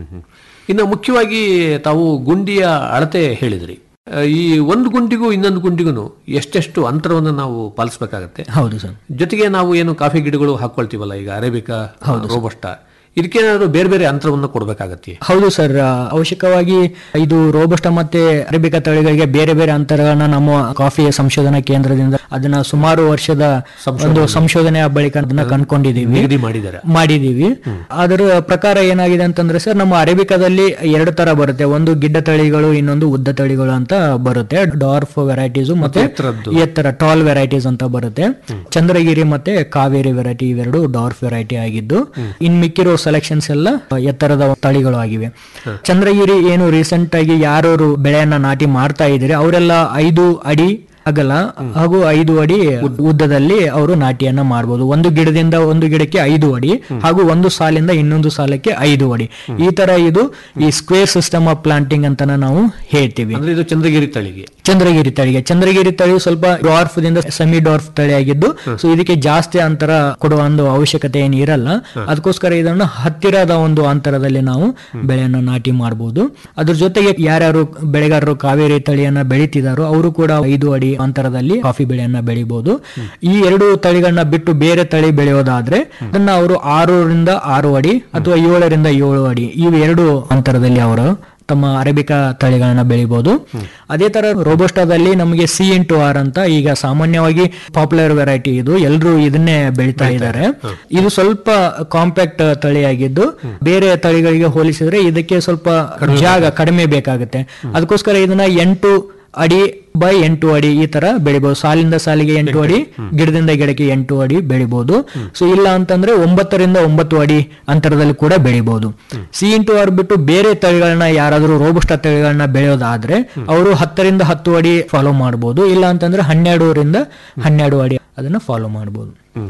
ಇನ್ನು ಮುಖ್ಯವಾಗಿ ತಾವು ಗುಂಡಿಯ ಅಳತೆ ಹೇಳಿದ್ರಿ ಆ, ಈ ಒಂದು ಗುಂಡಿಗೂ ಇನ್ನೊಂದು ಗುಂಡಿಗೂ ಎಷ್ಟೆಷ್ಟು ಅಂತರವನ್ನು ನಾವು ಪಾಲಿಸಬೇಕಾಗತ್ತೆ ಹೌದು ಸರ್ ಜೊತೆಗೆ ನಾವು ಏನು ಕಾಫಿ ಗಿಡಗಳು ಹಾಕೊಳ್ತೀವಲ್ಲ ಈಗ ಅರೇಬಿಕಾ ರೋಬಸ್ಟ ಇದಕ್ಕೇನಾದ್ರು ಬೇರೆ ಬೇರೆ ಅಂತರವನ್ನು ಕೊಡಬೇಕಾಗತ್ತೆ ಹೌದು ಸರ್ ಆ, ಅವಶ್ಯಕವಾಗಿ ಇದು ರೋಬಸ್ಟ ಮತ್ತೆ ಅರೇಬಿಕಾ ತಳಿಗಳಿಗೆ ಬೇರೆ ಬೇರೆ ಅಂತರಗಳನ್ನ ನಮ್ಮ ಕಾಫಿ ಸಂಶೋಧನಾ ಕೇಂದ್ರದಿಂದ ಅದನ್ನ ಸುಮಾರು ವರ್ಷದ ಒಂದು ಸಂಶೋಧನೆಯ ಬಳಿಕ ಅದನ್ನ ಕಂಡ್ಕೊಂಡಿದೀವಿ ನಿಗದಿ ಮಾಡಿದ್ದಾರೆ ಮಾಡಿದೀವಿ ಅದರ ಪ್ರಕಾರ ಏನಾಗಿದೆ ಅಂತಂದ್ರೆ ಸರ್ ನಮ್ಮ ಅರೇಬಿಕಾದಲ್ಲಿ ಎರಡು ತರ ಬರುತ್ತೆ ಒಂದು ಗಿಡ್ಡ ತಳಿಗಳು ಇನ್ನೊಂದು ಉದ್ದ ತಳಿಗಳು ಅಂತ ಬರುತ್ತೆ ಡಾರ್ಫ್ ವೆರೈಟೀಸ್ ಮತ್ತೆ ಎತ್ತರದ್ದು. ಎತ್ತರ ಟಾಲ್ ವೆರೈಟೀಸ್ ಅಂತ ಬರುತ್ತೆ ಚಂದ್ರಗಿರಿ ಮತ್ತೆ ಕಾವೇರಿ ವೆರೈಟಿ ಇವೆರಡು ಡಾರ್ಫ್ ವೆರೈಟಿ ಆಗಿದ್ದು ಇನ್ ಮಿಕ್ಕಿರೋ ಸೆಲೆಕ್ಷನ್ಸ್ ಎಲ್ಲ ಎತ್ತರದ ತಳಿಗಳು ಆಗಿವೆ ಚಂದ್ರಗಿರಿ ಏನು ರೀಸೆಂಟ್ ಆಗಿ ಯಾರು ಬೆಳೆಯನ್ನ ನಾಟಿ ಮಾಡ್ತಾ ಇದ್ರೆ ಅವರೆಲ್ಲ ಐದು ಅಡಿ ಅಗಲ ಹಾಗೂ ಐದು ಅಡಿ ಉದ್ದದಲ್ಲಿ ಅವರು ನಾಟಿಯನ್ನ ಮಾಡಬಹುದು ಒಂದು ಗಿಡದಿಂದ ಒಂದು ಗಿಡಕ್ಕೆ ಐದು ಅಡಿ ಹಾಗೂ ಒಂದು ಸಾಲಿಂದ ಇನ್ನೊಂದು ಸಾಲಕ್ಕೆ ಐದು ಅಡಿ ಈ ತರ ಇದು ಈ ಸ್ಕ್ವೇರ್ ಸಿಸ್ಟಮ್ ಆಫ್ ಪ್ಲಾಂಟಿಂಗ್ ಅಂತ ನಾವು ಹೇಳ್ತೀವಿ ಅಂದ್ರೆ ಇದು ಚಂದ್ರಗಿರಿ ತಳಿಗೆ ಚಂದ್ರಗಿರಿ ತಳಿಗೆ ಚಂದ್ರಗಿರಿ ತಳಿ ಸ್ವಲ್ಪ ಡಾರ್ಫ್ ದಿಂದ ಸೆಮಿ ಡಾರ್ಫ್ ತಳಿ ಆಗಿದ್ದು ಸೊ ಇದಕ್ಕೆ ಜಾಸ್ತಿ ಅಂತರ ಕೊಡುವ ಒಂದು ಅವಶ್ಯಕತೆ ಏನು ಇರಲ್ಲ ಅದಕ್ಕೋಸ್ಕರ ಇದನ್ನು ಹತ್ತಿರದ ಒಂದು ಅಂತರದಲ್ಲಿ ನಾವು ಬೆಳೆಯನ್ನು ನಾಟಿ ಮಾಡಬಹುದು ಅದ್ರ ಜೊತೆಗೆ ಯಾರ್ಯಾರು ಬೆಳೆಗಾರರು ಕಾವೇರಿ ತಳಿಯನ್ನ ಬೆಳೀತಿದಾರೋ ಅವರು ಕೂಡ ಐದು ಅಡಿ ಅಂತರದಲ್ಲಿ ಕಾಫಿ ಬೆಳೆಯನ್ನ ಬೆಳಿಬಹುದು ಈ ಎರಡು ತಳಿಗಳನ್ನ ಬಿಟ್ಟು ಬೇರೆ ತಳಿ ಬೆಳೆಯೋದಾದ್ರೆ ಅದನ್ನ ಅವರು ಆರರಿಂದ ಆರು ಅಡಿ ಅಥವಾ ಏಳರಿಂದ ಏಳು ಅಡಿ ಇವು ಎರಡು ಅಂತರದಲ್ಲಿ ಅವರು ತಮ್ಮ ಅರೇಬಿಕಾ ತಳಿಗಳನ್ನ ಬೆಳಿಬಹುದು ಅದೇ ತರ ರೋಬೋಸ್ಟಾದಲ್ಲಿ ನಮಗೆ ಸಿ ಇಂಟು ಆರ್ ಅಂತ ಈಗ ಸಾಮಾನ್ಯವಾಗಿ ಪಾಪ್ಯುಲರ್ ವೆರೈಟಿ ಇದು ಎಲ್ಲರೂ ಇದನ್ನೇ ಬೆಳಿತಾ ಇದ್ದಾರೆ ಇದು ಸ್ವಲ್ಪ ಕಾಂಪ್ಯಾಕ್ಟ್ ತಳಿಯಾಗಿದ್ದು ಬೇರೆ ತಳಿಗಳಿಗೆ ಹೋಲಿಸಿದ್ರೆ ಇದಕ್ಕೆ ಸ್ವಲ್ಪ ಜಾಗ ಕಡಿಮೆ ಬೇಕಾಗುತ್ತೆ ಅದಕ್ಕೋಸ್ಕರ ಇದನ್ನ ಎಂಟು ಅಡಿ ಬೈ ಎಂಟು ಅಡಿ ಈ ತರ ಬೆಳಿಬಹುದು ಸಾಲಿಂದ ಸಾಲಿಗೆ ಎಂಟು ಅಡಿ ಗಿಡದಿಂದ ಗಿಡಕ್ಕೆ ಎಂಟು ಅಡಿ ಬೆಳಿಬಹುದು ಸೊ ಇಲ್ಲ ಅಂತಂದ್ರೆ ಒಂಬತ್ತರಿಂದ ಒಂಬತ್ತು ಅಡಿ ಅಂತರದಲ್ಲಿ ಕೂಡ ಬೆಳಿಬಹುದು ಸಿ ಇಂಟು ಆರ್ ಬಿಟ್ಟು ಬೇರೆ ತಳಿಗಳನ್ನ ಯಾರಾದ್ರೂ ರೋಬಸ್ಟ ತಳಿಗಳನ್ನ ಬೆಳೆಯೋದಾದ್ರೆ ಅವರು ಹತ್ತರಿಂದ ಹತ್ತು ಅಡಿ ಫಾಲೋ ಮಾಡಬಹುದು ಇಲ್ಲ ಅಂತಂದ್ರೆ ಹನ್ನೆರಡರಿಂದ ಹನ್ನೆರಡು ಅಡಿ ಅದನ್ನ ಫಾಲೋ ಮಾಡಬಹುದು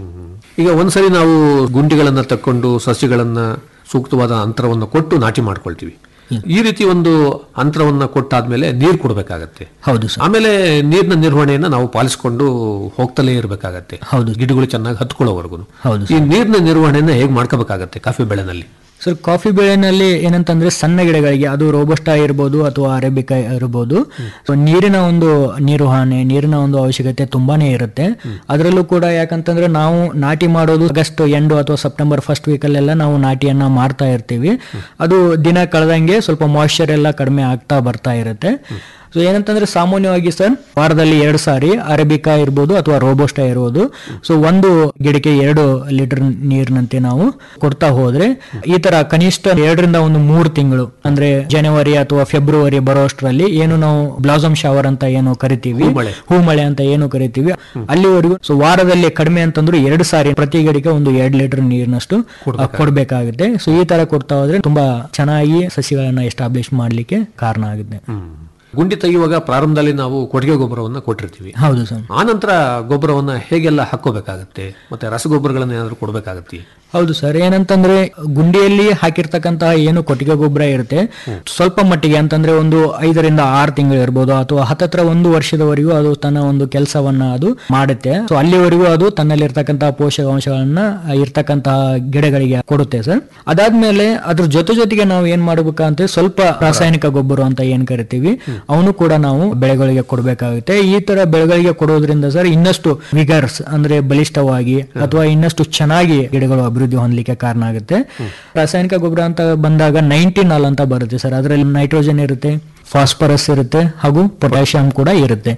ಈಗ ಒಂದ್ಸರಿ ನಾವು ಗುಂಡಿಗಳನ್ನ ತಕ್ಕೊಂಡು ಸಸ್ಯಗಳನ್ನ ಸೂಕ್ತವಾದ ಅಂತರವನ್ನು ಕೊಟ್ಟು ನಾಟಿ ಮಾಡ್ಕೊಳ್ತೀವಿ ಈ ರೀತಿ ಒಂದು ಅಂತರವನ್ನ ಕೊಟ್ಟಾದ್ಮೇಲೆ ನೀರು ಕೊಡಬೇಕಾಗತ್ತೆ ಹೌದು ಸರ್ ಆಮೇಲೆ ನೀರಿನ ನಿರ್ವಹಣೆಯನ್ನ ನಾವು ಪಾಲಿಸಿಕೊಂಡು ಹೋಗ್ತಲೇ ಇರಬೇಕಾಗತ್ತೆ ಹೌದು ಗಿಡಗಳು ಚೆನ್ನಾಗಿ ಹತ್ಕೊಳ್ಳೋವರೆಗೂ ಹೌದು ಈ ನೀರಿನ ನಿರ್ವಹಣೆಯನ್ನ ಹೇಗೆ ಮಾಡ್ಕೋಬೇಕಾಗತ್ತೆ ಕಾಫಿ ಬೆಳೆನಲ್ಲಿ ಸರ್ ಕಾಫಿ ಬೆಳೆನಲ್ಲಿ ಏನಂತಂದ್ರೆ ಸಣ್ಣ ಗಿಡಗಳಿಗೆ ಅದು ರೋಬಸ್ಟಾ ಇರ್ಬೋದು ಅಥವಾ ಅರೇಬಿಕಾ ಇರ್ಬೋದು ಸೊ ನೀರಿನ ಒಂದು ನಿರ್ವಹಣೆ ನೀರಿನ ಒಂದು ಅವಶ್ಯಕತೆ ತುಂಬಾನೇ ಇರುತ್ತೆ ಅದರಲ್ಲೂ ಕೂಡ ಯಾಕಂತಂದ್ರೆ ನಾವು ನಾಟಿ ಮಾಡೋದು ಆಗಸ್ಟ್ ಎಂಡು ಅಥವಾ ಸೆಪ್ಟೆಂಬರ್ ಫಸ್ಟ್ ವೀಕಲ್ಲೆಲ್ಲ ನಾವು ನಾಟಿಯನ್ನ ಮಾಡ್ತಾ ಇರ್ತೀವಿ ಅದು ದಿನ ಕಳೆದಂಗೆ ಸ್ವಲ್ಪ ಮಾಯಿಶ್ಚರ್ ಎಲ್ಲ ಕಡಿಮೆ ಆಗ್ತಾ ಬರ್ತಾ ಇರುತ್ತೆ ಸೊ ಏನಂತಂದ್ರೆ ಸಾಮಾನ್ಯವಾಗಿ ಸರ್ ವಾರದಲ್ಲಿ ಎರಡು ಸಾರಿ ಅರೇಬಿಕಾ ಇರ್ಬೋದು ಅಥವಾ ರೋಬೋಸ್ಟಾ ಇರ್ಬೋದು ಸೊ ಒಂದು ಗಿಡಕ್ಕೆ ಎರಡು ಲೀಟರ್ ನೀರಿನಂತೆ ನಾವು ಕೊಡ್ತಾ ಹೋದ್ರೆ ಈ ತರ ಕನಿಷ್ಠ ಎರಡರಿಂದ ಒಂದು ಮೂರು ತಿಂಗಳು ಅಂದ್ರೆ ಜನವರಿ ಅಥವಾ ಫೆಬ್ರವರಿ ಬರೋಷ್ಟರಲ್ಲಿ ಏನು ನಾವು ಬ್ಲಾಸಮ್ ಶವರ್ ಅಂತ ಏನು ಕರಿತೀವಿ ಹೂಮಳೆ. ಹೂಮಳೆ ಅಂತ ಏನು ಕರಿತೀವಿ ಅಲ್ಲಿವರೆಗೂ ಸೊ ವಾರದಲ್ಲಿ ಕಡಿಮೆ ಅಂತಂದ್ರೆ ಎರಡು ಸಾರಿ ಪ್ರತಿ ಗಿಡಕ್ಕೆ ಒಂದು ಎರಡು ಲೀಟರ್ ನೀರಿನಷ್ಟು ಆ, ಕೊಡ್ಬೇಕಾಗುತ್ತೆ ಸೊ ಈ ತರ ಕೊಡ್ತಾ ಹೋದ್ರೆ ತುಂಬಾ ಚೆನ್ನಾಗಿ ಸಸಿಗಳನ್ನ ಎಸ್ಟಾಬ್ಲಿಷ್ ಮಾಡ್ಲಿಕ್ಕೆ ಕಾರಣ ಆಗುತ್ತೆ ಗುಂಡಿ ತೆಗೆಯುವಾಗ ಪ್ರಾರಂಭದಲ್ಲಿ ನಾವು ಕೊಟ್ಟಿಗೆ ಗೊಬ್ಬರವನ್ನ ಕೊಟ್ಟಿರ್ತೀವಿ ಹೌದು ಸರ್ ಆ ನಂತರ ಗೊಬ್ಬರವನ್ನ ಹೇಗೆಲ್ಲ ಹಾಕೋಬೇಕಾಗತ್ತೆ ಮತ್ತೆ ರಸಗೊಬ್ಬರಗಳನ್ನ ಏನಾದ್ರು ಕೊಡ್ಬೇಕಾಗತ್ತೆ ಹೌದು ಸರ್ ಏನಂತಂದ್ರೆ ಗುಂಡಿಯಲ್ಲಿ ಹಾಕಿರ್ತಕ್ಕಂತಹ ಏನು ಕೊಟ್ಟಿಗೆ ಗೊಬ್ಬರ ಇರುತ್ತೆ ಸ್ವಲ್ಪ ಮಟ್ಟಿಗೆ ಅಂತಂದ್ರೆ ಒಂದು ಐದರಿಂದ ಆರು ತಿಂಗಳು ಇರ್ಬೋದು ಅಥವಾ ಹತ್ತತ್ರ ಒಂದು ವರ್ಷದವರೆಗೂ ಅದು ತನ್ನ ಒಂದು ಕೆಲಸವನ್ನ ಅದು ಮಾಡುತ್ತೆ ಸೊ ಅಲ್ಲಿವರೆಗೂ ಅದು ತನ್ನಲ್ಲಿರ್ತಕ್ಕಂತಹ ಪೋಷಕಾಂಶಗಳನ್ನ ಇರ್ತಕ್ಕಂತಹ ಗಿಡಗಳಿಗೆ ಕೊಡುತ್ತೆ ಸರ್ ಅದಾದ್ಮೇಲೆ ಅದ್ರ ಜೊತೆ ಜೊತೆಗೆ ನಾವು ಏನ್ ಮಾಡ್ಬೇಕಂತ ಸ್ವಲ್ಪ ರಾಸಾಯನಿಕ ಗೊಬ್ಬರ ಅಂತ ಏನ್ ಕರಿತೀವಿ ಅವನು ಕೂಡ ನಾವು ಬೆಳೆಗಳಿಗೆ ಕೊಡಬೇಕಾಗುತ್ತೆ ಈ ತರ ಬೆಳೆಗಳಿಗೆ ಕೊಡೋದ್ರಿಂದ ಸರ್ ಇನ್ನಷ್ಟು ವಿಗರ್ಸ್ ಅಂದ್ರೆ ಬಲಿಷ್ಠವಾಗಿ ಅಥವಾ ಇನ್ನಷ್ಟು ಚೆನ್ನಾಗಿ ಗಿಡಗಳು ಅಭಿವೃದ್ಧಿ ಹೊಂದಲಿಕ್ಕೆ ಕಾರಣ ಆಗುತ್ತೆ ರಾಸಾಯನಿಕ ಗೊಬ್ಬರ ಅಂತ ಬಂದಾಗ ನೈಂಟಿ ನಾಲ್ ಅಂತ ಬರುತ್ತೆ ಸರ್ ಅದರಲ್ಲಿ ನೈಟ್ರೋಜನ್ ಇರುತ್ತೆ ಫಾಸ್ಫರಸ್ ಇರುತ್ತೆ ಹಾಗೂ ಪೊಟ್ಯಾಷಿಯಂ ಕೂಡ ಇರುತ್ತೆ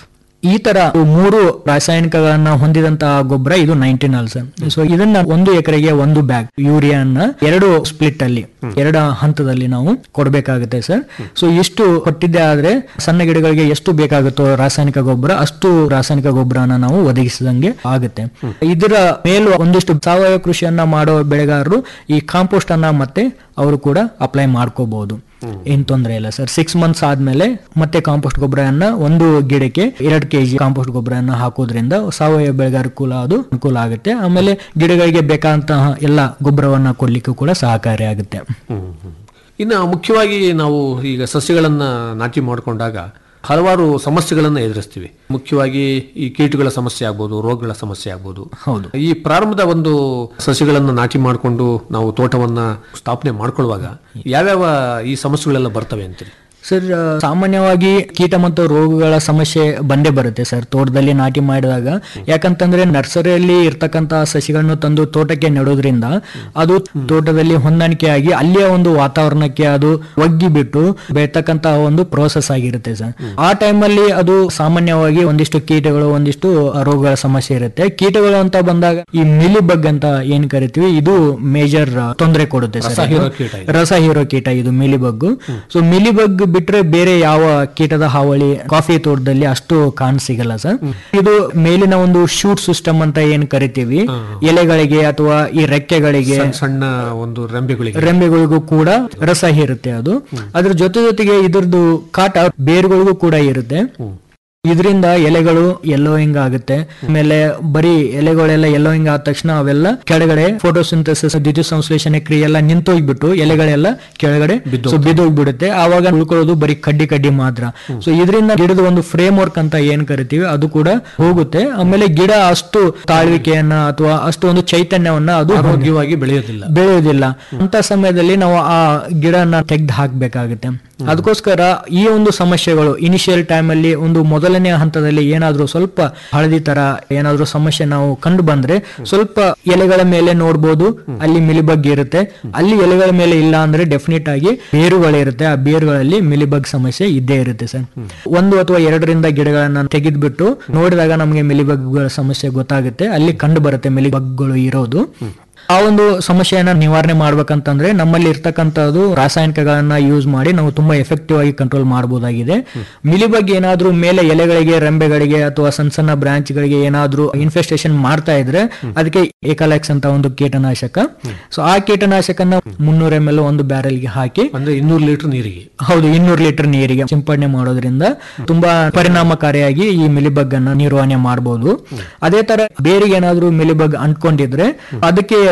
ಈ ತರ ಮೂರು ರಾಸಾಯನಿಕಗಳನ್ನ ಹೊಂದಿದಂತಹ ಗೊಬ್ಬರ ಇದು ನೈನ್ಟೀನ್ ಸರ್ ಸೊ ಇದನ್ನ ಒಂದು ಎಕರೆಗೆ ಒಂದು ಬ್ಯಾಗ್ ಯೂರಿಯಾನ ಎರಡು ಸ್ಪ್ಲಿಟ್ ಅಲ್ಲಿ ಎರಡು ಹಂತದಲ್ಲಿ ನಾವು ಕೊಡಬೇಕಾಗುತ್ತೆ ಸರ್ ಸೊ ಇಷ್ಟು ಕೊಟ್ಟಿದ್ದೆ ಆದ್ರೆ ಸಣ್ಣ ಗಿಡಗಳಿಗೆ ಎಷ್ಟು ಬೇಕಾಗುತ್ತೋ ರಾಸಾಯನಿಕ ಗೊಬ್ಬರ ಅಷ್ಟು ರಾಸಾಯನಿಕ ಗೊಬ್ಬರನ ನಾವು ಒದಗಿಸಿದಂಗೆ ಆಗುತ್ತೆ ಇದರ ಮೇಲೂ ಒಂದಿಷ್ಟು ಸಾವಯವ ಕೃಷಿಯನ್ನ ಮಾಡೋ ಬೆಳೆಗಾರರು ಈ ಕಾಂಪೋಸ್ಟ್ ಅನ್ನ ಮತ್ತೆ ಅವರು ಕೂಡ ಅಪ್ಲೈ ಮಾಡ್ಕೋಬಹುದು ಏನ್ ತೊಂದರೆ ಇಲ್ಲ ಸರ್ ಸಿಕ್ಸ್ ಮಂತ್ಸ್ ಆದ್ಮೇಲೆ ಮತ್ತೆ ಕಾಂಪೋಸ್ಟ್ ಗೊಬ್ಬರನ್ನ ಒಂದು ಗಿಡಕ್ಕೆ ಎರಡು ಕೆಜಿ ಕಾಂಪೋಸ್ಟ್ ಗೊಬ್ಬರನ್ನ ಹಾಕೋದ್ರಿಂದ ಸಾವಯವ ಬೆಳೆಗಾರಕ್ಕೂ ಅದು ಅನುಕೂಲ ಆಗುತ್ತೆ ಆಮೇಲೆ ಗಿಡಗಳಿಗೆ ಬೇಕಾದಂತಹ ಎಲ್ಲ ಗೊಬ್ಬರವನ್ನ ಕೊಡ್ಲಿಕ್ಕೂ ಕೂಡ ಸಹಕಾರಿ ಆಗುತ್ತೆ ಇನ್ನು ಮುಖ್ಯವಾಗಿ ನಾವು ಈಗ ಸಸ್ಯಗಳನ್ನ ನಾಟಿ ಮಾಡಿಕೊಂಡಾಗ ಹಲವಾರು ಸಮಸ್ಯೆಗಳನ್ನ ಎದುರಿಸ್ತೀವಿ ಮುಖ್ಯವಾಗಿ ಈ ಕೀಟಗಳ ಸಮಸ್ಯೆ ಆಗ್ಬೋದು ರೋಗಗಳ ಸಮಸ್ಯೆ ಆಗ್ಬೋದು ಹೌದು ಈ ಪ್ರಾರಂಭದ ಒಂದು ಸಸ್ಯಗಳನ್ನ ನಾಟಿ ಮಾಡಿಕೊಂಡು ನಾವು ತೋಟವನ್ನ ಸ್ಥಾಪನೆ ಮಾಡ್ಕೊಳ್ಳುವಾಗ ಯಾವ್ಯಾವ ಈ ಸಮಸ್ಯೆಗಳೆಲ್ಲ ಬರ್ತವೆ ಅಂತೀರಿ ಸರ್ ಆ, ಸಾಮಾನ್ಯವಾಗಿ ಕೀಟ ಮತ್ತು ರೋಗಗಳ ಸಮಸ್ಯೆ ಬಂದೇ ಬರುತ್ತೆ ಸರ್ ತೋಟದಲ್ಲಿ ನಾಟಿ ಮಾಡಿದಾಗ ಯಾಕಂತಂದ್ರೆ ನರ್ಸರಿಯಲ್ಲಿ ಇರ್ತಕ್ಕಂತಹ ಸಸಿಗಳನ್ನು ತಂದು ತೋಟಕ್ಕೆ ನೆಡೋದ್ರಿಂದ ಅದು ತೋಟದಲ್ಲಿ ಹೊಂದಾಣಿಕೆಯಾಗಿ ಅಲ್ಲಿಯ ಒಂದು ವಾತಾವರಣಕ್ಕೆ ಅದು ಒಗ್ಗಿ ಬಿಟ್ಟು ಬೆಳ್ತಕ್ಕಂತಹ ಒಂದು ಪ್ರೋಸೆಸ್ ಆಗಿರುತ್ತೆ ಸರ್ ಆ ಟೈಮಲ್ಲಿ ಅದು ಸಾಮಾನ್ಯವಾಗಿ ಒಂದಿಷ್ಟು ಕೀಟಗಳು ಒಂದಿಷ್ಟು ರೋಗಗಳ ಸಮಸ್ಯೆ ಇರುತ್ತೆ ಕೀಟಗಳು ಅಂತ ಬಂದಾಗ ಈ ಮಿಲಿ ಬಗ್ ಅಂತ ಏನ್ ಕರಿತೀವಿ ಇದು ಮೇಜರ್ ತೊಂದರೆ ಕೊಡುತ್ತೆ ಸರ್ ರಸ ಇದು. ಹೀರೋ ಕೀಟ ಇದು. ರಸ ಹೀರೋ ಕೀಟ ಇದು ಮಿಲಿಬಗ್ ಸೊ ಮಿಲಿಬಗ್ ಬಿಟ್ರೆ ಬೇರೆ ಯಾವ ಕೀಟದ ಹಾವಳಿ ಕಾಫಿ ತೋಟದಲ್ಲಿ ಅಷ್ಟು ಕಾಣ ಸಿಗಲ್ಲ ಸರ್ ಇದು ಮೇಲಿನ ಒಂದು ಶೂಟ್ ಸಿಸ್ಟಮ್ ಅಂತ ಏನ್ ಕರಿತೀವಿ ಎಲೆಗಳಿಗೆ ಅಥವಾ ಈ ರೆಕ್ಕೆಗಳಿಗೆ ಸಣ್ಣ ಸಣ್ಣ ಒಂದು ರೆಂಬೆಗಳಿಗೆ ರೆಂಬೆಗಳಿಗೂ ಕೂಡ ರಸ ಇರುತ್ತೆ ಅದು ಅದ್ರ ಜೊತೆ ಜೊತೆಗೆ ಇದ್ರದ್ದು ಕಾಟ ಬೇರುಗಳಿಗೂ ಕೂಡ ಇರುತ್ತೆ ಇದರಿಂದ ಎಲೆಗಳು ಯೆಲ್ಲೋಯಿಂಗ್ ಆಗುತ್ತೆ ಆಮೇಲೆ ಬರೀ ಎಲೆಗಳೆಲ್ಲ ಯೆಲ್ಲೋಯಿಂಗ್ ಆದ ತಕ್ಷಣ ಅವೆಲ್ಲ ಕೆಳಗಡೆ ಫೋಟೋಸಿಂಥಸಿಸ್ ದ್ಯುತಿ ಸಂಶ್ಲೇಷಣೆ ಕ್ರಿಯೆ ಎಲ್ಲ ನಿಂತೋಗ್ಬಿಟ್ಟು ಎಲೆಗಳೆಲ್ಲ ಕೆಳಗಡೆ ಸೊ ಬಿದ್ದೋಗ್ಬಿಡುತ್ತೆ ಆವಾಗ ಉಳ್ಕೊಳ್ಳೋದು ಬರೀ ಕಡ್ಡಿ ಕಡ್ಡಿ ಮಾತ್ರ ಸೊ ಇದರಿಂದ ಗಿಡದ ಒಂದು ಫ್ರೇಮ್ ವರ್ಕ್ ಅಂತ ಏನ್ ಕರಿತೀವಿ ಅದು ಕೂಡ ಹೋಗುತ್ತೆ ಆಮೇಲೆ ಗಿಡ ಅಷ್ಟು ತಾಳ್ವಿಕೆಯನ್ನ ಅಥವಾ ಅಷ್ಟು ಒಂದು ಚೈತನ್ಯವನ್ನ ಅದು ಆರೋಗ್ಯವಾಗಿ ಬೆಳೆಯೋದಿಲ್ಲ ಬೆಳೆಯೋದಿಲ್ಲ ಅಂತ ಸಮಯದಲ್ಲಿ ನಾವು ಆ ಗಿಡನ ತೆಗ್ದು ಹಾಕ್ಬೇಕಾಗುತ್ತೆ ಅದಕ್ಕೋಸ್ಕರ ಈ ಒಂದು ಸಮಸ್ಯೆಗಳು ಇನಿಷಿಯಲ್ ಟೈಮ್ ಅಲ್ಲಿ ಒಂದು ಮೊದಲನೇ ಹಂತದಲ್ಲಿ ಏನಾದ್ರೂ ಸ್ವಲ್ಪ ಹಳದಿ ತರ ಏನಾದ್ರೂ ಸಮಸ್ಯೆ ನಾವು ಕಂಡು ಬಂದ್ರೆ ಸ್ವಲ್ಪ ಎಲೆಗಳ ಮೇಲೆ ನೋಡ್ಬೋದು ಅಲ್ಲಿ ಮಿಲಿಬಗ್ ಇರುತ್ತೆ ಅಲ್ಲಿ ಎಲೆಗಳ ಮೇಲೆ ಇಲ್ಲ ಅಂದ್ರೆ ಡೆಫಿನೆಟ್ ಆಗಿ ಬೇರುಗಳಿರುತ್ತೆ ಆ ಬೇರುಗಳಲ್ಲಿ ಮಿಲಿಬಗ್ ಸಮಸ್ಯೆ ಇದ್ದೇ ಇರುತ್ತೆ ಸರ್ ಒಂದು ಅಥವಾ ಎರಡರಿಂದ ಗಿಡಗಳನ್ನ ತೆಗೆದ್ಬಿಟ್ಟು ನೋಡಿದಾಗ ನಮಗೆ ಮಿಲಿಬಗ್ಗಳ ಸಮಸ್ಯೆ ಗೊತ್ತಾಗುತ್ತೆ ಅಲ್ಲಿ ಕಂಡು ಬರುತ್ತೆ ಮಿಲಿಬಗ್ಗಳು ಇರೋದು ಆ ಒಂದು ಸಮಸ್ಯೆಯನ್ನ ನಿವಾರಣೆ ಮಾಡ್ಬೇಕಂತಂದ್ರೆ ನಮ್ಮಲ್ಲಿ ಇರ್ತಕ್ಕಂಥದ್ದು ರಾಸಾಯನಿಕಗಳನ್ನ ಯೂಸ್ ಮಾಡಿ ನಾವು ತುಂಬಾ ಎಫೆಕ್ಟಿವ್ ಆಗಿ ಕಂಟ್ರೋಲ್ ಮಾಡಬಹುದಾಗಿದೆ ಮಿಲಿಬಗ್ ಏನಾದ್ರೂ ಮೇಲೆ ಎಲೆಗಳಿಗೆ ರೆಂಬೆಗಳಿಗೆ ಅಥವಾ ಸಣ್ಣ ಸಣ್ಣ ಬ್ರಾಂಚ್ ಗಳಿಗೆ ಏನಾದ್ರೂ ಇನ್ಫೆಸ್ಟೇಷನ್ ಮಾಡ್ತಾ ಇದ್ರೆ ಅದಕ್ಕೆ ಏಕಲಾಕ್ಸ್ ಅಂತ ಒಂದು ಕೀಟನಾಶಕ ಸೊ ಆ ಕೀಟನಾಶಕನ ಮುನ್ನೂರ ಎಂ ಎಲ್ ಒಂದು ಬ್ಯಾರೆಲ್ಗೆ ಹಾಕಿ ಅಂದ್ರೆ ಇನ್ನೂರು ಲೀಟರ್ ನೀರಿಗೆ ಹೌದು ಇನ್ನೂರು ಲೀಟರ್ ನೀರಿಗೆ ಸಿಂಪಡಣೆ ಮಾಡೋದ್ರಿಂದ ತುಂಬಾ ಪರಿಣಾಮಕಾರಿಯಾಗಿ ಈ ಮಿಲಿಬಗ್ ಅನ್ನ ನಿರ್ವಹಣೆ ಮಾಡಬಹುದು ಅದೇ ತರ ಬೇರಿಗೆ ಏನಾದ್ರೂ ಮಿಲಿಬಗ್ ಅಂಟ್ಕೊಂಡಿದ್ರೆ ಅದಕ್ಕೆ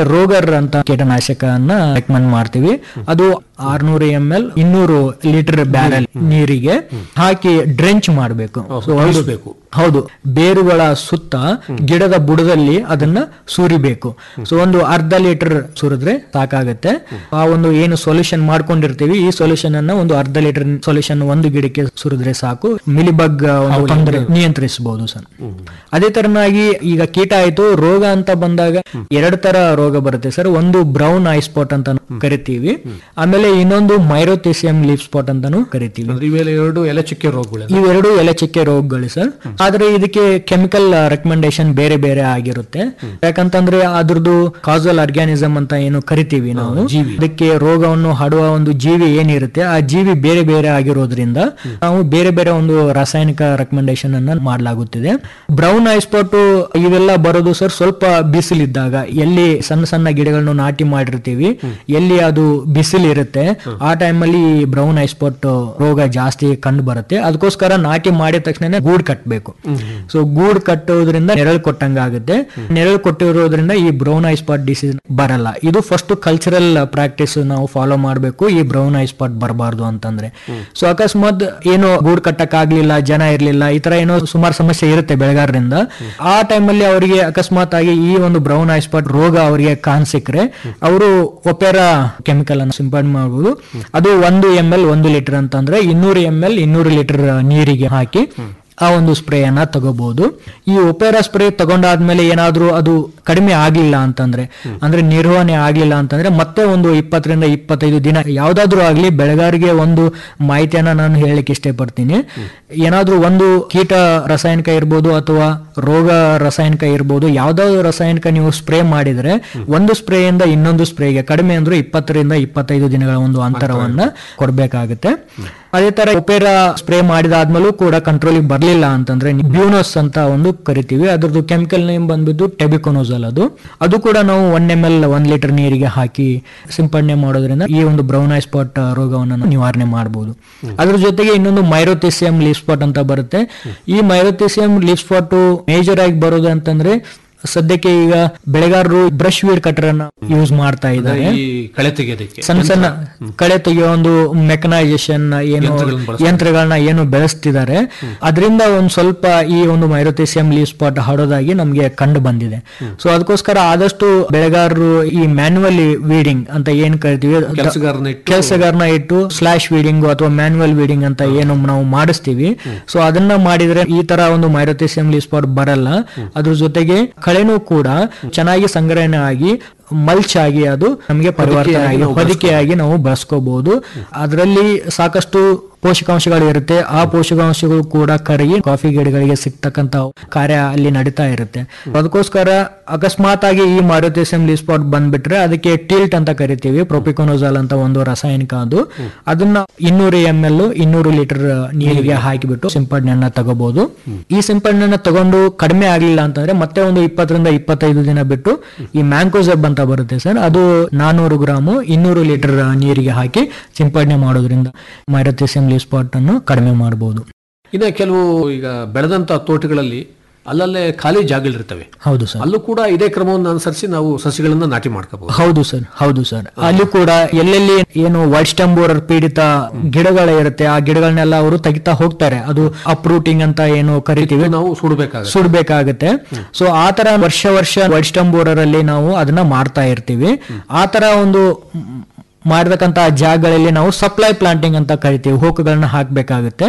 ರೋಗರ್ ಅಂತ ಕೀಟನಾಶಕನ್ನ ರೆಕಮೆಂಡ್ ಮಾಡ್ತೀವಿ ಅದು ಆರ್ನೂರು ಎಂ ಎಲ್ ಇನ್ನೂರು ಲೀಟರ್ ಬ್ಯಾರಲ್ ನೀರಿಗೆ ಹಾಕಿ ಡ್ರೆಂಚ್ ಮಾಡಬೇಕು ತೊಯಿಸ್ಬೇಕು. ಹೌದು ಬೇರುಗಳ ಸುತ್ತ ಗಿಡದ ಬುಡದಲ್ಲಿ ಅದನ್ನ ಸುರಿಬೇಕು ಸೊ ಒಂದು ಅರ್ಧ ಲೀಟರ್ ಸುರಿದ್ರೆ ಸಾಕಾಗತ್ತೆ ಆ ಒಂದು ಏನು ಸೊಲ್ಯೂಷನ್ ಮಾಡ್ಕೊಂಡಿರ್ತೀವಿ ಈ ಸೊಲ್ಯೂಷನ್ ಅನ್ನ ಒಂದು ಅರ್ಧ ಲೀಟರ್ ಸೊಲ್ಯೂಷನ್ ಒಂದು ಗಿಡಕ್ಕೆ ಸುರಿದ್ರೆ ಸಾಕು ಮಿಲಿಬಗ್ ಒಂದು ತೊಂದರೆ ನಿಯಂತ್ರಿಸಬಹುದು ಸರ್ ಅದೇ ತರನಾಗಿ ಈಗ ಕೀಟ ಆಯ್ತು ರೋಗ ಅಂತ ಬಂದಾಗ ಎರಡು ತರ ರೋಗ ಬರುತ್ತೆ ಸರ್ ಒಂದು ಬ್ರೌನ್ ಐ ಸ್ಪಾಟ್ ಅಂತ ಕರಿತೀವಿ ಆಮೇಲೆ ಇನ್ನೊಂದು ಮೈರೋಥಿಸಿಯಂ ಲೀಫ್ ಸ್ಪಾಟ್ ಅಂತಾನು ಕರಿತೀವಿ ಅಂದ್ರೆ ಇವೆಲ್ಲ ಎರಡು ಎಲೆ ಚುಕ್ಕೆ ರೋಗಗಳು ಇವೆರಡು ಎಲೆ ಚಕ್ಕೆ ರೋಗಗಳು ಸರ್ ಆದ್ರೆ ಇದಕ್ಕೆ ಕೆಮಿಕಲ್ ರೆಕಮೆಂಡೇಶನ್ ಬೇರೆ ಬೇರೆ ಆಗಿರುತ್ತೆ ಯಾಕಂತಂದ್ರೆ ಅದ್ರದ್ದು ಕಾಸಲ್ ಆರ್ಗ್ಯಾನಿಸಮ್ ಅಂತ ಏನು ಕರಿತೀವಿ ನಾವು ಅದಕ್ಕೆ ರೋಗವನ್ನು ಹಡುವ ಒಂದು ಜೀವಿ ಏನಿರುತ್ತೆ ಆ ಜೀವಿ ಬೇರೆ ಬೇರೆ ಆಗಿರೋದ್ರಿಂದ ನಾವು ಬೇರೆ ಬೇರೆ ಒಂದು ರಾಸಾಯನಿಕ ರೆಕಮೆಂಡೇಶನ್ ಅನ್ನ ಮಾಡಲಾಗುತ್ತಿದೆ ಬ್ರೌನ್ ಐಸ್ಪಾಟ್ ಇವೆಲ್ಲ ಬರೋದು ಸರ್ ಸ್ವಲ್ಪ ಬಿಸಿಲಿದ್ದಾಗ ಎಲ್ಲಿ ಸಣ್ಣ ಸಣ್ಣ ಗಿಡಗಳನ್ನು ನಾಟಿ ಮಾಡಿರ್ತೀವಿ ಎಲ್ಲಿ ಅದು ಬಿಸಿಲು ಇರುತ್ತೆ ಆ ಟೈಮಲ್ಲಿ ಬ್ರೌನ್ ಐಸ್ಪಾಟ್ ರೋಗ ಜಾಸ್ತಿ ಕಂಡು ಬರುತ್ತೆ ಅದಕ್ಕೋಸ್ಕರ ನಾಟಿ ಮಾಡಿದ ತಕ್ಷಣ ಗೂಡ್ ಕಟ್ಟಬೇಕು ಸೊ ಗೂಡ್ ಕಟ್ಟೋದ್ರಿಂದ ನೆರಳು ಕೊಟ್ಟಂಗ ಆಗುತ್ತೆ ನೆರಳು ಕೊಟ್ಟಿರೋದ್ರಿಂದ ಈ ಬ್ರೌನ್ ಐ ಸ್ಪಾಟ್ ಡಿಸೀಸ್ ಬರಲ್ಲ ಇದು ಫಸ್ಟ್ ಕಲ್ಚರಲ್ ಪ್ರಾಕ್ಟೀಸ್ ನಾವು ಫಾಲೋ ಮಾಡಬೇಕು ಈ ಬ್ರೌನ್ ಐ ಸ್ಪಾಟ್ ಬರಬಾರ್ದು ಅಂತಂದ್ರೆ ಸೊ ಅಕಸ್ಮಾತ್ ಏನು ಗೂಡ್ ಕಟ್ಟಕ್ ಆಗ್ಲಿಲ್ಲ ಜನ ಇರ್ಲಿಲ್ಲ ಈ ತರ ಏನೋ ಸುಮಾರು ಸಮಸ್ಯೆ ಇರುತ್ತೆ ಬೆಳೆಗಾರರಿಂದ ಆ ಟೈಮಲ್ಲಿ ಅವರಿಗೆ ಅಕಸ್ಮಾತ್ ಆಗಿ ಈ ಒಂದು ಬ್ರೌನ್ ಐ ಸ್ಪಾಟ್ ರೋಗ ಅವರಿಗೆ ಕಾಣ್ ಸಿಕ್ರೆ ಅವರು ಒಪೆರಾ ಕೆಮಿಕಲ್ ಅನ್ನು ಸಿಂಪಡಣೆ ಮಾಡಬಹುದು ಅದು ಒಂದು ಎಂ ಎಲ್ ಒಂದು ಲೀಟರ್ ಅಂತಂದ್ರೆ ಇನ್ನೂರು ಎಂ ಎಲ್ ಇನ್ನೂರು ಲೀಟರ್ ನೀರಿಗೆ ಹಾಕಿ ಆ ಒಂದು ಸ್ಪ್ರೇ ಅನ್ನ ತಗೋಬಹುದು ಈ ಒಪೇರಾ ಸ್ಪ್ರೇ ತಗೊಂಡಾದ್ಮೇಲೆ ಏನಾದ್ರೂ ಅದು ಕಡಿಮೆ ಆಗ್ಲಿಲ್ಲ ಅಂತಂದ್ರೆ ಅಂದ್ರೆ ನಿರ್ವಹಣೆ ಆಗ್ಲಿಲ್ಲ ಅಂತಂದ್ರೆ ಮತ್ತೆ ಒಂದು ಇಪ್ಪತ್ತರಿಂದ ಇಪ್ಪತ್ತೈದು ದಿನ ಯಾವ್ದಾದ್ರು ಆಗ್ಲಿ ಬೆಳೆಗಾರಿಗೆ ಒಂದು ಮಾಹಿತಿಯನ್ನ ನಾನು ಹೇಳಲಿಕ್ಕೆ ಇಷ್ಟಪಡ್ತೀನಿ ಏನಾದ್ರೂ ಒಂದು ಕೀಟ ರಾಸಾಯನಿಕ ಇರ್ಬೋದು ಅಥವಾ ರೋಗ ರಾಸಾಯನಿಕ ಇರ್ಬೋದು ಯಾವ್ದಾದ್ರು ರಾಸಾಯನಿಕ ನೀವು ಸ್ಪ್ರೇ ಮಾಡಿದ್ರೆ ಒಂದು ಸ್ಪ್ರೇಯಿಂದ ಇನ್ನೊಂದು ಸ್ಪ್ರೇಗೆ ಕಡಿಮೆ ಅಂದ್ರೆ ಇಪ್ಪತ್ತರಿಂದ ಇಪ್ಪತ್ತೈದು ದಿನಗಳ ಒಂದು ಅಂತರವನ್ನ ಕೊಡ್ಬೇಕಾಗುತ್ತೆ ಅದೇ ತರ ಒಪೇರಾ ಸ್ಪ್ರೇ ಮಾಡಿದಾದ್ಮೇಲೂ ಕೂಡ ಕಂಟ್ರೋಲ್ ಬರ್ಲಿಲ್ಲ ಅಂತಂದ್ರೆ ಬ್ಯೂನೋಸ್ ಅಂತ ಒಂದು ಕರಿತೀವಿ ಅದ್ರದ್ದು ಕೆಮಿಕಲ್ ನೇಮ್ ಬಂದ್ಬಿಟ್ಟು ಟೆಬಿಕೊನೋಸಲ್ ಅದು ಅದು ಕೂಡ ನಾವು ಒನ್ ಎಂ ಎಲ್ ಒಂದ್ ಲೀಟರ್ ನೀರಿಗೆ ಹಾಕಿ ಸಿಂಪಡಣೆ ಮಾಡೋದ್ರಿಂದ ಈ ಒಂದು ಬ್ರೌನ್ ಐ ಸ್ಪಾಟ್ ರೋಗವನ್ನು ನಾವು ನಿವಾರಣೆ ಮಾಡಬಹುದು ಅದ್ರ ಜೊತೆಗೆ ಇನ್ನೊಂದು ಮೈರೋಥಿಸಿಯಂ ಲೀಫ್ ಸ್ಪಾಟ್ ಅಂತ ಬರುತ್ತೆ ಈ ಮೈರೋಥಿಸಿಯಂ ಲೀಫ್ ಸ್ಪಾಟ್ ಮೇಜರ್ ಆಗಿ ಬರೋದು ಅಂತಂದ್ರೆ ಸದ್ಯಕ್ಕೆ ಈಗ ಬೆಳೆಗಾರರು ಬ್ರಷ್ ವೀಡ್ ಕಟರ್ ಅನ್ನ ಯೂಸ್ ಮಾಡ್ತಾ ಇದ್ದಾರೆ ಈ ಕಳೆ ತೆಗೆಯೋದಕ್ಕೆ ಸಣ್ಣ ಸಣ್ಣ ಕಳೆ ತೆಗೆಯೋ ಒಂದು ಮೆಕನೈಸೇಷನ್ ಏನು ಯಂತ್ರಗಳನ್ನ ಬಳಸ್ತಾರೆ. ಯಂತ್ರಗಳನ್ನ ಏನು ಬೆಳೆಸ್ತಿದ್ದಾರೆ ಅದರಿಂದ ಒಂದ್ ಸ್ವಲ್ಪ ಈ ಒಂದು ಮೈರೋಥಿಸಿಯಂ ಲೀವ್ ಸ್ಪಾಟ್ ಹರಡೋದಾಗಿ ನಮ್ಗೆ ಕಂಡು ಬಂದಿದೆ ಸೊ ಅದಕ್ಕೋಸ್ಕರ ಆದಷ್ಟು ಬೆಳೆಗಾರರು ಈ ಮ್ಯಾನ್ಯುವಲ್ ವೀಡಿಂಗ್ ಅಂತ ಏನ್ ಕರಿತೀವಿ ಕೆಲ್ಸಗಾರನ ಇಟ್ಟು- ಕೆಲಸಗಾರನ ಇಟ್ಟು ಸ್ಲಾಶ್ ವೀಡಿಂಗ್ ಅಥವಾ ಮ್ಯಾನ್ಯುವಲ್ ವೀಡಿಂಗ್ ಅಂತ ಏನು ನಾವು ಮಾಡಿಸ್ತೀವಿ ಸೊ ಅದನ್ನ ಮಾಡಿದ್ರೆ ಈ ತರ ಒಂದು ಮೈರೋಥಿಸಿಯಂ ಲೀವ್ ಸ್ಪಾಟ್ ಬರಲ್ಲ ಅದ್ರ ಜೊತೆಗೆ ಕಳೆನೂ ಕೂಡ ಚೆನ್ನಾಗಿ ಸಂಗ್ರಹಣೆ ಆಗಿ ಮಲ್ಚ್ ಆಗಿ ಅದು ನಮಗೆ ಪರಿವರ್ತನೆ ಆಗಿ ಹೊದಿಕೆಯಾಗಿ ನಾವು ಬಳಸ್ಕೋಬಹುದು ಅದರಲ್ಲಿ ಸಾಕಷ್ಟು ಪೋಷಕಾಂಶಗಳು ಇರುತ್ತೆ ಆ ಪೋಷಕಾಂಶಗಳು ಕೂಡ ಕರಗಿ ಕಾಫಿ ಗಿಡಗಳಿಗೆ ಸಿಗ್ತಕ್ಕಂತ ಕಾರ್ಯ ಅಲ್ಲಿ ನಡೀತಾ ಇರುತ್ತೆ ಅದಕ್ಕೋಸ್ಕರ ಅಕಸ್ಮಾತ್ ಆಗಿ ಈ ಮಾರುತಿಸಂ ಸ್ಪಾಟ್ ಬಂದ್ಬಿಟ್ರೆ ಅದಕ್ಕೆ ಟಿಲ್ಟ್ ಅಂತ ಕರಿತೀವಿ ಪ್ರೊಪಿಕೊನೋಜಾಲ್ ಅಂತ ಒಂದು ರಾಸಾಯನಿಕ ಅದು ಅದನ್ನ ಇನ್ನೂರು ಎಂ ಎಲ್ ಇನ್ನೂರು ಲೀಟರ್ ನೀರಿಗೆ ಹಾಕಿಬಿಟ್ಟು ಸಿಂಪಡಣೆಯನ್ನ ತಗೋಬಹುದು ಈ ಸಿಂಪಡಣೆಯನ್ನ ತಗೊಂಡು ಕಡಿಮೆ ಆಗ್ಲಿಲ್ಲ ಅಂತಂದ್ರೆ ಮತ್ತೆ ಒಂದು ಇಪ್ಪತ್ತರಿಂದ ಇಪ್ಪತ್ತೈದು ದಿನ ಬಿಟ್ಟು ಈ ಮ್ಯಾಂಕೋಸೆಬ್ ಅಂತ ಬರುತ್ತೆ ಸರ್ ಅದು ನಾನೂರು ಗ್ರಾಮು ಇನ್ನೂರು ಲೀಟರ್ ನೀರಿಗೆ ಹಾಕಿ ಸಿಂಪಡಣೆ ಮಾಡೋದ್ರಿಂದ ಮೈರಥಿಸಿಯಂ ಲೀವ್ ಸ್ಪಾಟ್ ಅನ್ನು ಕಡಿಮೆ ಮಾಡಬಹುದು ಇನ್ನು ಕೆಲವು ಈಗ ಬೆಳೆದಂತ ತೋಟಗಳಲ್ಲಿ ಅಲ್ಲಲ್ಲೇ ಖಾಲಿ ಜಾಗಗಳಿರ್ತವೆ ಹೌದು ಸರ್ ಅಲ್ಲೂ ಕೂಡ ಇದೇ ಕ್ರಮವನ್ನು ಅನುಸರಿಸಿ ನಾವು ಸಸಿಗಳನ್ನ ನಾಟಿ ಮಾಡ್ಕೋಬಹುದು ಹೌದು ಸರ್ ಹೌದು ಸರ್ ಅಲ್ಲಿ ಕೂಡ ಎಲ್ಲೆಲ್ಲಿ ಏನು ವೈಟ್ ಸ್ಟಂಬೋರ್ ಪೀಡಿತ ಗಿಡಗಳ ಇರುತ್ತೆ ಆ ಗಿಡಗಳನ್ನೆಲ್ಲ ಅವರು ತೆಗಿತಾ ಹೋಗ್ತಾರೆ ಅದು ಅಪ್ರೂಟಿಂಗ್ ಅಂತ ಏನು ಕರಿತೀವಿ ನಾವು ಸುಡಬೇಕಾಗುತ್ತೆ ಸುಡ್ಬೇಕಾಗತ್ತೆ ಸೊ ಆ ತರ ವರ್ಷ ವರ್ಷ ವೈಟ್ ಸ್ಟಂಬೋರರ್ ಅಲ್ಲಿ ನಾವು ಅದನ್ನ ಮಾಡ್ತಾ ಇರ್ತೀವಿ ಆ ತರ ಒಂದು ಮ್, ಮಾಡಿರ್ತಕ್ಕಂತ ಜಾಗಗಳಲ್ಲಿ ನಾವು ಸಪ್ಲೈ ಪ್ಲಾಂಟಿಂಗ್ ಅಂತ ಕರಿತೀವಿ ಹೋಕುಗಳನ್ನ ಹಾಕ್ಬೇಕಾಗುತ್ತೆ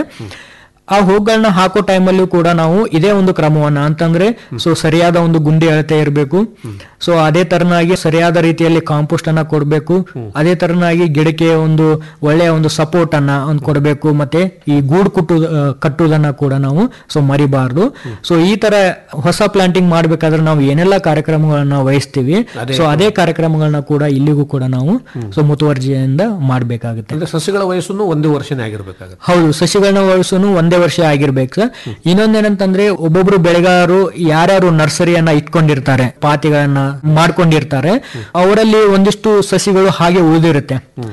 ಆ ಹೋಗ್ಗಳನ್ನ ಹಾಕೋ ಟೈಮಲ್ಲೂ ಕೂಡ ನಾವು ಇದೇ ಒಂದು ಕ್ರಮವನ್ನ ಅಂತಂದ್ರೆ ಸೊ ಸರಿಯಾದ ಒಂದು ಗುಂಡಿ ಅಳತೆ ಇರಬೇಕು ಸೊ ಅದೇ ತರನಾಗಿ ಸರಿಯಾದ ರೀತಿಯಲ್ಲಿ ಕಾಂಪೋಸ್ಟ್ ಅನ್ನ ಕೊಡಬೇಕು ಅದೇ ತರನಾಗಿ ಗಿಡಕ್ಕೆ ಒಂದು ಒಳ್ಳೆಯ ಒಂದು ಸಪೋರ್ಟ್ ಅನ್ನ ಒಂದು ಕೊಡಬೇಕು ಮತ್ತೆ ಈ ಗೂಡು ಕುಟ್ಟು ಆ, ಕಟ್ಟುವುದನ್ನ ಕೂಡ ನಾವು ಸೊ ಮರಿಬಾರ್ದು ಸೊ ಈ ತರ ಹೊಸ ಪ್ಲಾಂಟಿಂಗ್ ಮಾಡ್ಬೇಕಾದ್ರೆ ನಾವು ಏನೆಲ್ಲ ಕಾರ್ಯಕ್ರಮಗಳನ್ನ ವಹಿಸ್ತೀವಿ ಸೊ ಅದೇ ಕಾರ್ಯಕ್ರಮಗಳನ್ನ ಕೂಡ ಇಲ್ಲಿಗೂ ಕೂಡ ನಾವು ಸೊ ಮುತುವರ್ಜಿಯಿಂದ ಮಾಡ್ಬೇಕಾಗುತ್ತೆ ಅಂದ್ರೆ ಸಸಿಗಳ ವಯಸ್ಸನ್ನು ಒಂದು ವರ್ಷನೇ ಆಗಿರ್ಬೇಕಾಗುತ್ತೆ ಹೌದು ಸಸಿಗಳನ್ನ ವಯಸ್ಸು ಒಂದೇ ವರ್ಷ ಆಗಿರ್ಬೇಕು ಸರ್ ಇನ್ನೊಂದೇನಂತಂದ್ರೆ ಒಬ್ಬೊಬ್ರು ಬೆಳೆಗಾರರು ಯಾರ್ಯಾರು ನರ್ಸರಿಯನ್ನ ಇಟ್ಕೊಂಡಿರ್ತಾರೆ ಪಾತಿಗಳನ್ನ ಮಾಡ್ಕೊಂಡಿರ್ತಾರೆ ಅವರಲ್ಲಿ ಒಂದಿಷ್ಟು ಸಸಿಗಳು ಹಾಗೆ ಉಳಿದಿರುತ್ತೆ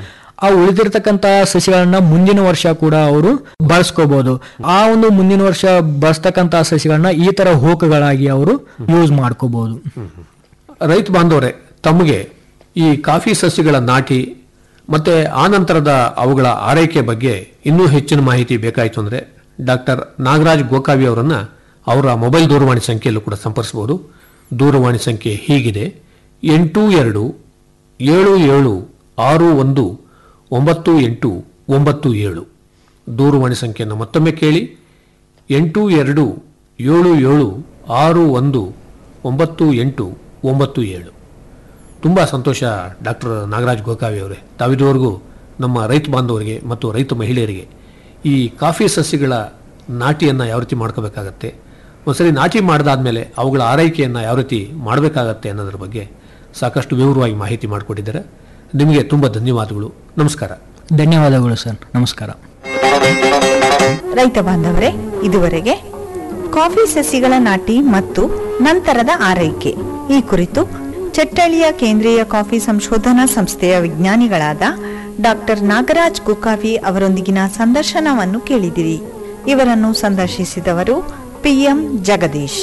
ಆ ಉಳಿದಿರ್ತಕ್ಕಂತ ಸಸಿಗಳನ್ನ ಮುಂದಿನ ವರ್ಷ ಕೂಡ ಅವರು ಬಳಸ್ಕೋಬಹುದು ಆ ಒಂದು ಮುಂದಿನ ವರ್ಷ ಬಳಸ್ತಕ್ಕಂತ ಸಸಿಗಳನ್ನ ಈ ತರ ಹೋಕಗಳಾಗಿ ಅವರು ಯೂಸ್ ಮಾಡ್ಕೋಬಹುದು ರೈತ ಬಾಂಧವರೇ ತಮಗೆ ಈ ಕಾಫಿ ಸಸ್ಯಗಳ ನಾಟಿ ಮತ್ತೆ ಆ ನಂತರದ ಅವುಗಳ ಆರೈಕೆ ಬಗ್ಗೆ ಇನ್ನೂ ಹೆಚ್ಚಿನ ಮಾಹಿತಿ ಬೇಕಾಯಿತು ಅಂದರೆ ಡಾಕ್ಟರ್ ನಾಗರಾಜ್ ಗೋಕಾವಿ ಅವರನ್ನ ಅವರ ಮೊಬೈಲ್ ದೂರವಾಣಿ ಸಂಖ್ಯೆಯಲ್ಲೂ ಕೂಡ ಸಂಪರ್ಸಬಹುದು ದೂರವಾಣಿ ಸಂಖ್ಯೆ ಹೀಗಿದೆ ಎಂಟು ಎರಡು ಏಳು ಏಳು ಆರು ಒಂದು ಒಂಬತ್ತು ಎಂಟು ಒಂಬತ್ತು ಏಳು ದೂರವಾಣಿ ಸಂಖ್ಯೆಯನ್ನು ಮತ್ತೊಮ್ಮೆ ಕೇಳಿ ಎಂಟು ಎರಡು ಏಳು ಏಳು ಆರು ಒಂದು ಒಂಬತ್ತು ಎಂಟು ಒಂಬತ್ತು ಏಳು ತುಂಬ ಸಂತೋಷ ಡಾಕ್ಟರ್ ನಾಗರಾಜ್ ಗೋಕಾವಿ ಅವರೇ ತಾವಿದುವರೆಗೂ ನಮ್ಮ ರೈತ ಬಾಂಧವರಿಗೆ ಮತ್ತು ರೈತ ಮಹಿಳೆಯರಿಗೆ ಈ ಕಾಫಿ ಸಸ್ಯಗಳ ನಾಟಿಯನ್ನು ಯಾವ ರೀತಿ ಮಾಡ್ಕೋಬೇಕಾಗತ್ತೆ ಒಂದ್ಸರಿ ನಾಟಿ ಮಾಡಿದಾದ್ಮೇಲೆ ಅವುಗಳ ಆರೈಕೆಯನ್ನು ಯಾವ ರೀತಿ ಮಾಡಬೇಕಾಗತ್ತೆ ಅನ್ನೋದ್ರ ಬಗ್ಗೆ ಸಾಕಷ್ಟು ವಿವರವಾಗಿ ಮಾಹಿತಿ ಮಾಡಿಕೊಟ್ಟಿದ್ದಾರೆ ನಿಮಗೆ ತುಂಬ ಧನ್ಯವಾದಗಳು ನಮಸ್ಕಾರ ಧನ್ಯವಾದಗಳು ಸರ್ ನಮಸ್ಕಾರ ರೈತ ಬಾಂಧವರೇ ಇದುವರೆಗೆ ಕಾಫಿ ಸಸಿಗಳ ನಾಟಿ ಮತ್ತು ನಂತರದ ಆರೈಕೆ ಈ ಕುರಿತು ಚಟ್ಟಳ್ಳಿಯ ಕೇಂದ್ರೀಯ ಕಾಫಿ ಸಂಶೋಧನಾ ಸಂಸ್ಥೆಯ ವಿಜ್ಞಾನಿಗಳಾದ ಡಾಕ್ಟರ್ ನಾಗರಾಜ್ ಗುಕಾವಿ ಅವರೊಂದಿಗಿನ ಸಂದರ್ಶನವನ್ನು ಕೇಳಿದಿರಿ ಇವರನ್ನು ಸಂದರ್ಶಿಸಿದವರು ಪಿಎಂ ಜಗದೀಶ್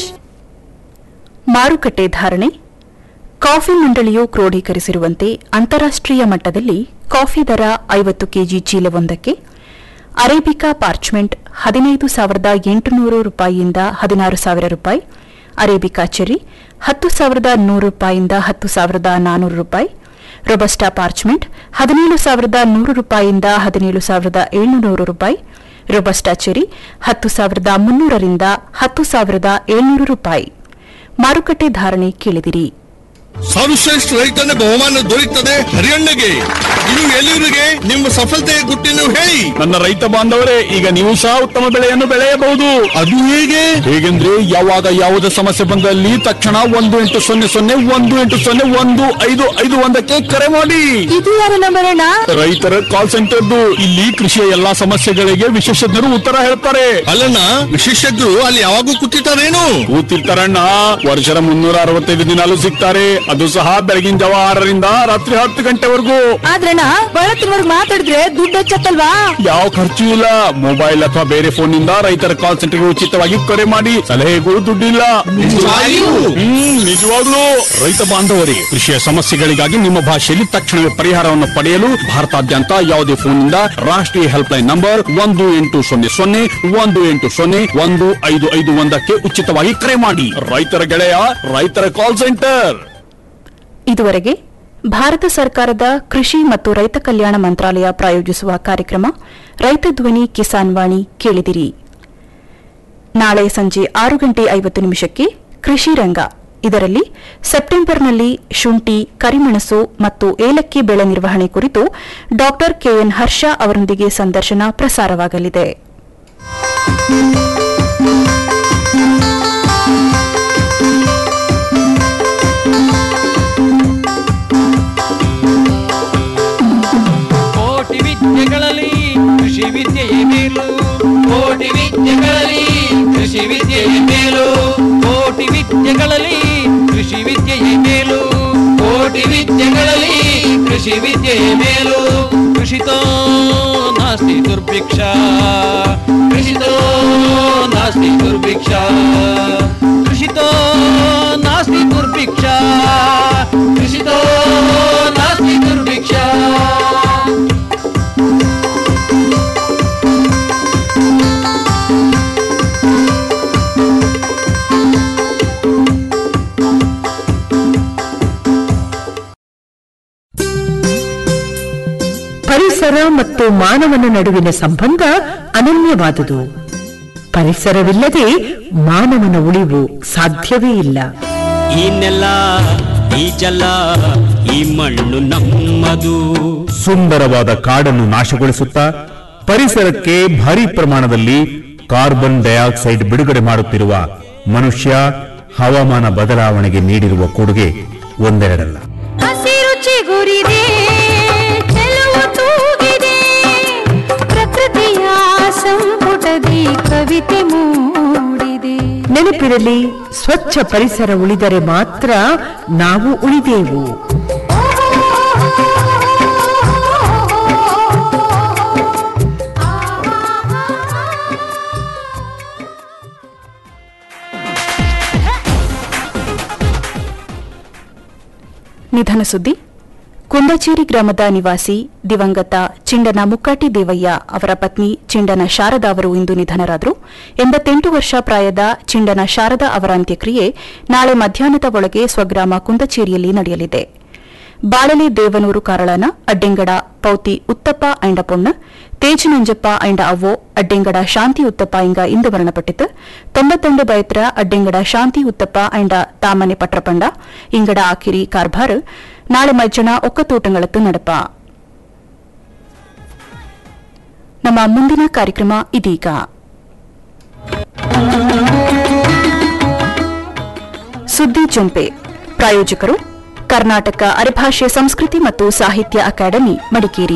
ಮಾರುಕಟ್ಟೆ ಧಾರಣೆ ಕಾಫಿ ಮಂಡಳಿಯು ಕ್ರೋಢೀಕರಿಸಿರುವಂತೆ ಅಂತಾರಾಷ್ಟ್ರೀಯ ಮಟ್ಟದಲ್ಲಿ ಕಾಫಿ ದರ ಐವತ್ತು ಕೆಜಿ ಚೀಲವೊಂದಕ್ಕೆ ಅರೇಬಿಕಾ ಪಾರ್ಚ್ಮೆಂಟ್ ಹದಿನೈದು ಸಾವಿರದ ಎಂಟುನೂರು ರೂಪಾಯಿಯಿಂದ ಹದಿನಾರು ಸಾವಿರ ರೂಪಾಯಿ ಅರೇಬಿಕಾ ಚೆರಿ ಹತ್ತು ಸಾವಿರದ ನೂರು ರೂಪಾಯಿಯಿಂದ ಹತ್ತು ಸಾವಿರದ ನಾನೂರು ರೂಪಾಯಿ ರೊಬಸ್ಟಾ ಪಾರ್ಚ್ಮೆಂಟ್ ಹದಿನೇಳು ಸಾವಿರದ ನೂರು ರೂಪಾಯಿಯಿಂದ ಹದಿನೇಳು ಸಾವಿರದ ಏಳುನೂರು ರೂಪಾಯಿ ರೊಬಸ್ಟಾ ಚೆರಿ ಹತ್ತು ಸಾವಿರದ ಮುನ್ನೂರರಿಂದ ಹತ್ತು ಸಾವಿರದ ಏಳ್ನೂರು ರೂಪಾಯಿ ಮಾರುಕಟ್ಟೆ ಧಾರಣೆ ಕೇಳಿದಿರಿ ಸರ್ವಶ್ರೇಷ್ಠ ರೈತನ ಬಹುಮಾನ ದೊರೆಯುತ್ತದೆ ಹರಿಯಣ್ಣಗೆ ಇದು ಎಲ್ಲರಿಗೆ ನಿಮ್ಮ ಸಫಲತೆಯ ಗುಟ್ಟಿನ ಹೇಳಿ ನನ್ನ ರೈತ ಬಾಂಧವರೇ ಈಗ ನೀವು ಸಹ ಉತ್ತಮ ಬೆಳೆಯನ್ನು ಬೆಳೆಯಬಹುದು ಅದು ಹೇಗೆ ಹೇಗೆಂದ್ರೆ ಯಾವಾಗ ಯಾವುದೇ ಸಮಸ್ಯೆ ಬಂದಲ್ಲಿ ತಕ್ಷಣ ಒಂದು ಎಂಟು ಸೊನ್ನೆ ಸೊನ್ನೆ ಒಂದು ಎಂಟು ಸೊನ್ನೆ ಒಂದು ಐದು ಐದು ಒಂದಕ್ಕೆ ಕರೆ ಮಾಡಿ ಇದು ಯಾರ ನಂಬರ್ ಅಣ್ಣ ರೈತರ ಕಾಲ್ ಸೆಂಟರ್ದು ಇಲ್ಲಿ ಕೃಷಿಯ ಎಲ್ಲಾ ಸಮಸ್ಯೆಗಳಿಗೆ ವಿಶೇಷಜ್ಞರು ಉತ್ತರ ಹೇಳ್ತಾರೆ ಅಲ್ಲಣ್ಣ ವಿಶೇಷಜ್ಞರು ಅಲ್ಲಿ ಯಾವಾಗೂ ಕೂತಿರ್ತಾರೇನು ಕೂತಿರ್ತಾರಣ್ಣ ವರ್ಷದ ಮುನ್ನೂರ ಅರವತ್ತೈದು ದಿನಾಲು ಸಿಗ್ತಾರೆ ಅದು ಸಹ ಬೆಳಗಿನ ಜಾವ ಆರರಿಂದ ರಾತ್ರಿ ಹತ್ತು ಗಂಟೆವರೆಗೂ ಆದ್ರಣ್ಣ ಬಳತ್ತಿನವರ್ಗ್ ಮಾತಾಡಿದ್ರೆ ದುಡ್ಡು ಹೆಚ್ಚತ್ತಲ್ವಾ ಯಾವ ಖರ್ಚು ಇಲ್ಲ ಮೊಬೈಲ್ ಅಥವಾ ಬೇರೆ ಫೋನ್ ನಿಂದ ರೈತರ ಕಾಲ್ ಸೆಂಟರ್ಗೆ ಉಚಿತವಾಗಿ ಕರೆ ಮಾಡಿ ಸಲಹೆಗಳು ದುಡ್ಡಿಲ್ಲ ನಿಜವಾಗಿಯೂ? ಹ್ಮ್ ನಿಜವಾಗ್ಲೂ ರೈತ ಬಾಂಧವರೇ ಕೃಷಿಯ ಸಮಸ್ಯೆಗಳಿಗಾಗಿ ನಿಮ್ಮ ಭಾಷೆಯಲ್ಲಿ ತಕ್ಷಣವೇ ಪರಿಹಾರವನ್ನು ಪಡೆಯಲು ಭಾರತಾದ್ಯಂತ ಯಾವುದೇ ಫೋನ್ನಿಂದ ರಾಷ್ಟ್ರೀಯ ಹೆಲ್ಪ್ ಲೈನ್ ನಂಬರ್ ಒಂದು ಎಂಟು ಸೊನ್ನೆ ಸೊನ್ನೆ ಒಂದು ಎಂಟು ಸೊನ್ನೆ ಒಂದು ಐದು ಐದು ಒಂದಕ್ಕೆ ಉಚಿತವಾಗಿ ಕರೆ ಮಾಡಿ ರೈತರ ಗೆಳೆಯ ರೈತರ ಕಾಲ್ ಸೆಂಟರ್ ಇದುವರೆಗೆ ಭಾರತ ಸರ್ಕಾರದ ಕೃಷಿ ಮತ್ತು ರೈತ ಕಲ್ಯಾಣ ಮಂತ್ರಾಲಯ ಪ್ರಾಯೋಜಿಸುವ ಕಾರ್ಯಕ್ರಮ ರೈತ ಧ್ವನಿ ಕಿಸಾನ್ ವಾಣಿ ಕೇಳಿದಿರಿ ನಾಳೆ ಸಂಜೆ ಆರು ಗಂಟೆ ಐವತ್ತು ನಿಮಿಷಕ್ಕೆ ಕೃಷಿ ರಂಗ ಇದರಲ್ಲಿ ಸೆಪ್ಟೆಂಬರ್ನಲ್ಲಿ ಶುಂಠಿ ಕರಿಮೆಣಸು ಮತ್ತು ಏಲಕ್ಕಿ ಬೆಳೆ ನಿರ್ವಹಣೆ ಕುರಿತು ಡಾಕ್ಟರ್ ಕೆಎನ್ ಹರ್ಷ ಅವರೊಂದಿಗೆ ಸಂದರ್ಶನ ಪ್ರಸಾರವಾಗಲಿದೆ ಕೋಟಿ ವಿದ್ಯೆಗಳಲ್ಲಿ ಕೃಷಿ ವಿದ್ಯೆಯೇ ಮೇಲು ಕೋಟಿ ವಿದ್ಯೆಗಳಲ್ಲಿ ಕೃಷಿ ವಿದ್ಯೆಯೇ ಮೇಲು ಕೋಟಿ ವಿದ್ಯೆಗಳಲ್ಲಿ ಕೃಷಿ ವಿದ್ಯೆಯೇ ಮೇಲು ಕೋಟಿ ವಿದ್ಯೆಗಳಲ್ಲಿ ಕೃಷಿ ವಿದ್ಯೆಯೇ ಮೇಲು ಕೃಷಿತೋ ನಾಸ್ತಿ ದುರ್ಭಿಕ್ಷ ಕೃಷಿತೋ ನಾಸ್ತಿ ದುರ್ಭಿಕ್ಷ ಕೃಷಿತೋ ನಾಸ್ತಿ ದುರ್ಭಿಕ್ಷ ಕೃಷಿತೋ ನಾಸ್ತಿ ದುರ್ಭಿಕ್ಷ ಪರಿಸರ ಮತ್ತು ಮಾನವನ ನಡುವಿನ ಸಂಬಂಧ ಅನನ್ಯವಾದುದು ಪರಿಸರವಿಲ್ಲದೆ ಮಾನವನ ಉಳಿವು ಸಾಧ್ಯವೇ ಇಲ್ಲ ಈ ನೆಲ ಈ ಜಲ ಈ ಮಣ್ಣು ನಮ್ಮದು ಸುಂದರವಾದ ಕಾಡನ್ನು ನಾಶಗೊಳಿಸುತ್ತಾ ಪರಿಸರಕ್ಕೆ ಭಾರಿ ಪ್ರಮಾಣದಲ್ಲಿ ಕಾರ್ಬನ್ ಡೈಆಕ್ಸೈಡ್ ಬಿಡುಗಡೆ ಮಾಡುತ್ತಿರುವ ಮನುಷ್ಯ ಹವಾಮಾನ ಬದಲಾವಣೆಗೆ ನೀಡಿರುವ ಕೊಡುಗೆ ಒಂದೆರಡಲ್ಲ ಹಸಿರು ಚಿಗುರಿದೆ ಚೆಲುವು ತೂಗಿದೆ ಪ್ರಕೃತಿಯ ಸಂಪುಟದಿ ಕವಿತೆ ಮೂಡಿದೆ ನೆನಪಿರಲಿ ಸ್ವಚ್ಛ ಪರಿಸರ ಉಳಿದರೆ ಮಾತ್ರ ನಾವು ಉಳಿದೆವು ನಿಧನ ಸುದ್ದಿ ಕುಂದಚೇರಿ ಗ್ರಾಮದ ನಿವಾಸಿ ದಿವಂಗತ ಚಿಂಡನ ಮುಕ್ಕಾಟಿ ದೇವಯ್ಯ ಅವರ ಪತ್ನಿ ಚಿಂಡನ ಶಾರದಾ ಅವರು ಇಂದು ನಿಧನರಾದರು ಎಂಬತ್ತೆಂಟು ವರ್ಷ ಪ್ರಾಯದ ಚಿಂಡನ ಶಾರದಾ ಅವರ ಅಂತ್ಯಕ್ರಿಯೆ ನಾಳೆ ಮಧ್ಯಾಹ್ನದ ಒಳಗೆ ಸ್ವಗ್ರಾಮ ಕುಂದಚೇರಿಯಲ್ಲಿ ನಡೆಯಲಿದೆ ಬಾಳಲಿ ದೇವನೂರು ಕಾರಳನ ಅಡ್ಡೆಂಗಡ ಪೌತಿ ಉತ್ತಪ್ಪ ಐಂಡ ಪೊಣ್ಣ ತೇಜ್ ನಂಜಪ್ಪ ಐಂಡ ಅವ್ವೋ ಅಡ್ಡೆಂಗಡ ಶಾಂತಿ ಉತ್ತಪ್ಪ ಇಂಗ ಇಂದು ಮರಣಪಟ್ಟಿತು ತೊಂಬತ್ತೊಂದು ಬಯತ್ರ ಅಡ್ಡೆಂಗಡ ಶಾಂತಿ ಉತ್ತಪ್ಪ ಐಂಡ ತಾಮನೆ ಪಟ್ರಪಂಡ ಇಂಗಡ ಆಕಿರಿ ಕಾರ್ಭಾರ್ ನಾಳೆ ಮಜ್ಜನ ಒಕ್ಕತೋಟಂಗಳತ್ತು ನಡಪ ನಮ್ಮ ಮುಂದಿನ ಕಾರ್ಯಕ್ರಮ ಇದೀಗ ಸುದ್ದಿ ಜೊಂಪೆ ಪ್ರಾಯೋಜಕರು ಕರ್ನಾಟಕ ಅರೆಭಾಷೆ ಸಂಸ್ಕೃತಿ ಮತ್ತು ಸಾಹಿತ್ಯ ಅಕಾಡೆಮಿ ಮಡಿಕೇರಿ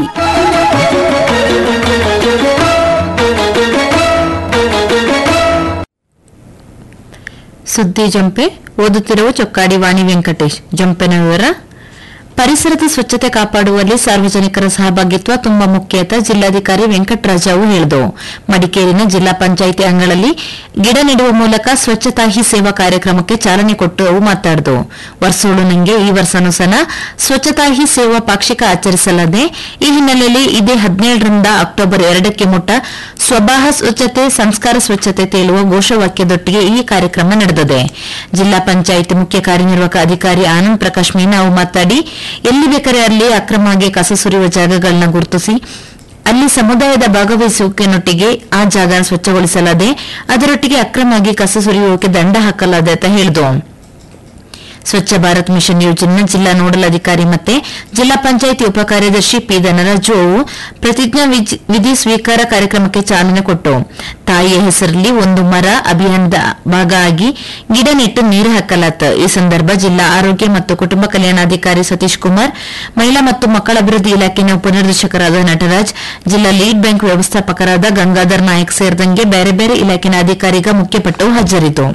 ಸುದ್ದಿ ಜಂಪೆ ಓದುತ್ತಿರುವ ಚೊಕ್ಕಾಡಿ ವಾಣಿ ವೆಂಕಟೇಶ್ ಜಂಪೆನ ವಿವರ ಪರಿಸರದ ಸ್ವಚ್ಛತೆ ಕಾಪಾಡುವಲ್ಲಿ ಸಾರ್ವಜನಿಕರ ಸಹಭಾಗಿತ್ವ ತುಂಬಾ ಮುಖ್ಯ ಅಂತ ಜಿಲ್ಲಾಧಿಕಾರಿ ವೆಂಕಟರಾಜ ಅವು ಹೇಳಿದರು ಮಡಿಕೇರಿನ ಜಿಲ್ಲಾ ಪಂಚಾಯಿತಿ ಅಂಗಳಲ್ಲಿ ಗಿಡ ನೆಡುವ ಮೂಲಕ ಸ್ವಚ್ಛತಾ ಹಿ ಸೇವಾ ಕಾರ್ಯಕ್ರಮಕ್ಕೆ ಚಾಲನೆ ಕೊಟ್ಟು ಅವು ಮಾತಾಡಿದವು ವರ್ಷೋಳು ನಂಗೆ ಈ ವರ್ಷನೂ ಸಹ ಸ್ವಚ್ಛತಾ ಹಿ ಸೇವಾ ಪಾಕ್ಷಿಕ ಆಚರಿಸಲಾಗಿದೆ ಈ ಹಿನ್ನೆಲೆಯಲ್ಲಿ ಇದೇ ಹದಿನೇಳರಿಂದ ಅಕ್ಟೋಬರ್ ಎರಡಕ್ಕೆ ಮುಟ್ಟ ಸ್ವಭಾವ ಸ್ವಚ್ಛತೆ ಸಂಸ್ಕಾರ ಸ್ವಚ್ಛತೆ ತೇಲುವ ಘೋಷವಾಕ್ಯದೊಟ್ಟಿಗೆ ಈ ಕಾರ್ಯಕ್ರಮ ನಡೆದಿದೆ ಜಿಲ್ಲಾ ಪಂಚಾಯಿತಿ ಮುಖ್ಯ ಕಾರ್ಯನಿರ್ವಾಹಕ ಅಧಿಕಾರಿ ಆನಂದ್ ಪ್ರಕಾಶ್ ಮೀನಾ ಅವು ಮಾತಾಡಿ ಎಲ್ಲಿ ಬೇಕಾರೆ ಅಲ್ಲಿ ಅಕ್ರಮವಾಗಿ ಕಸ ಸುರಿಯುವ ಜಾಗಗಳನ್ನ ಗುರುತಿಸಿ ಅಲ್ಲಿ ಸಮುದಾಯದ ಭಾಗವಹಿಸುವಿಕೆನೊಟ್ಟಿಗೆ ಆ ಜಾಗ ಸ್ವಚ್ಛಗೊಳಿಸಲಾದೆ ಅದರೊಟ್ಟಿಗೆ ಅಕ್ರಮವಾಗಿ ಕಸ ಸುರಿಯುವಿಕೆ ದಂಡ ಹಾಕಲಾದೆ ಅಂತ ಹೇಳಿದ್ರು ಸ್ವಚ್ಛ ಭಾರತ್ ಮಿಷನ್ ಯೋಜನೆಯ ಜಿಲ್ಲಾ ನೋಡಲ್ ಅಧಿಕಾರಿ ಮತ್ತೆ ಜಿಲ್ಲಾ ಪಂಚಾಯಿತಿ ಉಪ ಕಾರ್ಯದರ್ಶಿ ಪಿ ಧನರಾಜು ಅವು ಪ್ರತಿಜ್ಞಾ ವಿಜ್- ವಿಧಿ ಸ್ವೀಕಾರ ಕಾರ್ಯಕ್ರಮಕ್ಕೆ ಚಾಲನೆ ಕೊಟ್ಟು ತಾಯಿಯ ಹೆಸರಲ್ಲಿ ಒಂದು ಮರ ಅಭಿಯಾನದ ಭಾಗ ಆಗಿ ಗಿಡ ನೆಟ್ಟು ನೀರು ಹಾಕಲಾತ ಈ ಸಂದರ್ಭ ಜಿಲ್ಲಾ ಆರೋಗ್ಯ ಮತ್ತು ಕುಟುಂಬ ಕಲ್ಯಾಣಾಧಿಕಾರಿ ಸತೀಶ್ ಕುಮಾರ್ ಮಹಿಳಾ ಮತ್ತು ಮಕ್ಕಳ ಅಭಿವೃದ್ಧಿ ಇಲಾಖೆಯ ಉಪನಿರ್ದೇಶಕರಾದ ನಟರಾಜ್ ಜಿಲ್ಲಾ ಲೀಡ್ ಬ್ಯಾಂಕ್ ವ್ಯವಸ್ಥಾಪಕರಾದ ಗಂಗಾಧರ್ ನಾಯಕ್ ಸೇರಿದಂಗೆ ಬೇರೆ ಬೇರೆ ಇಲಾಖೆಯ ಅಧಿಕಾರಿಗ ಮುಖ್ಯಪಟ್ಟು ಹಾಜರಿತು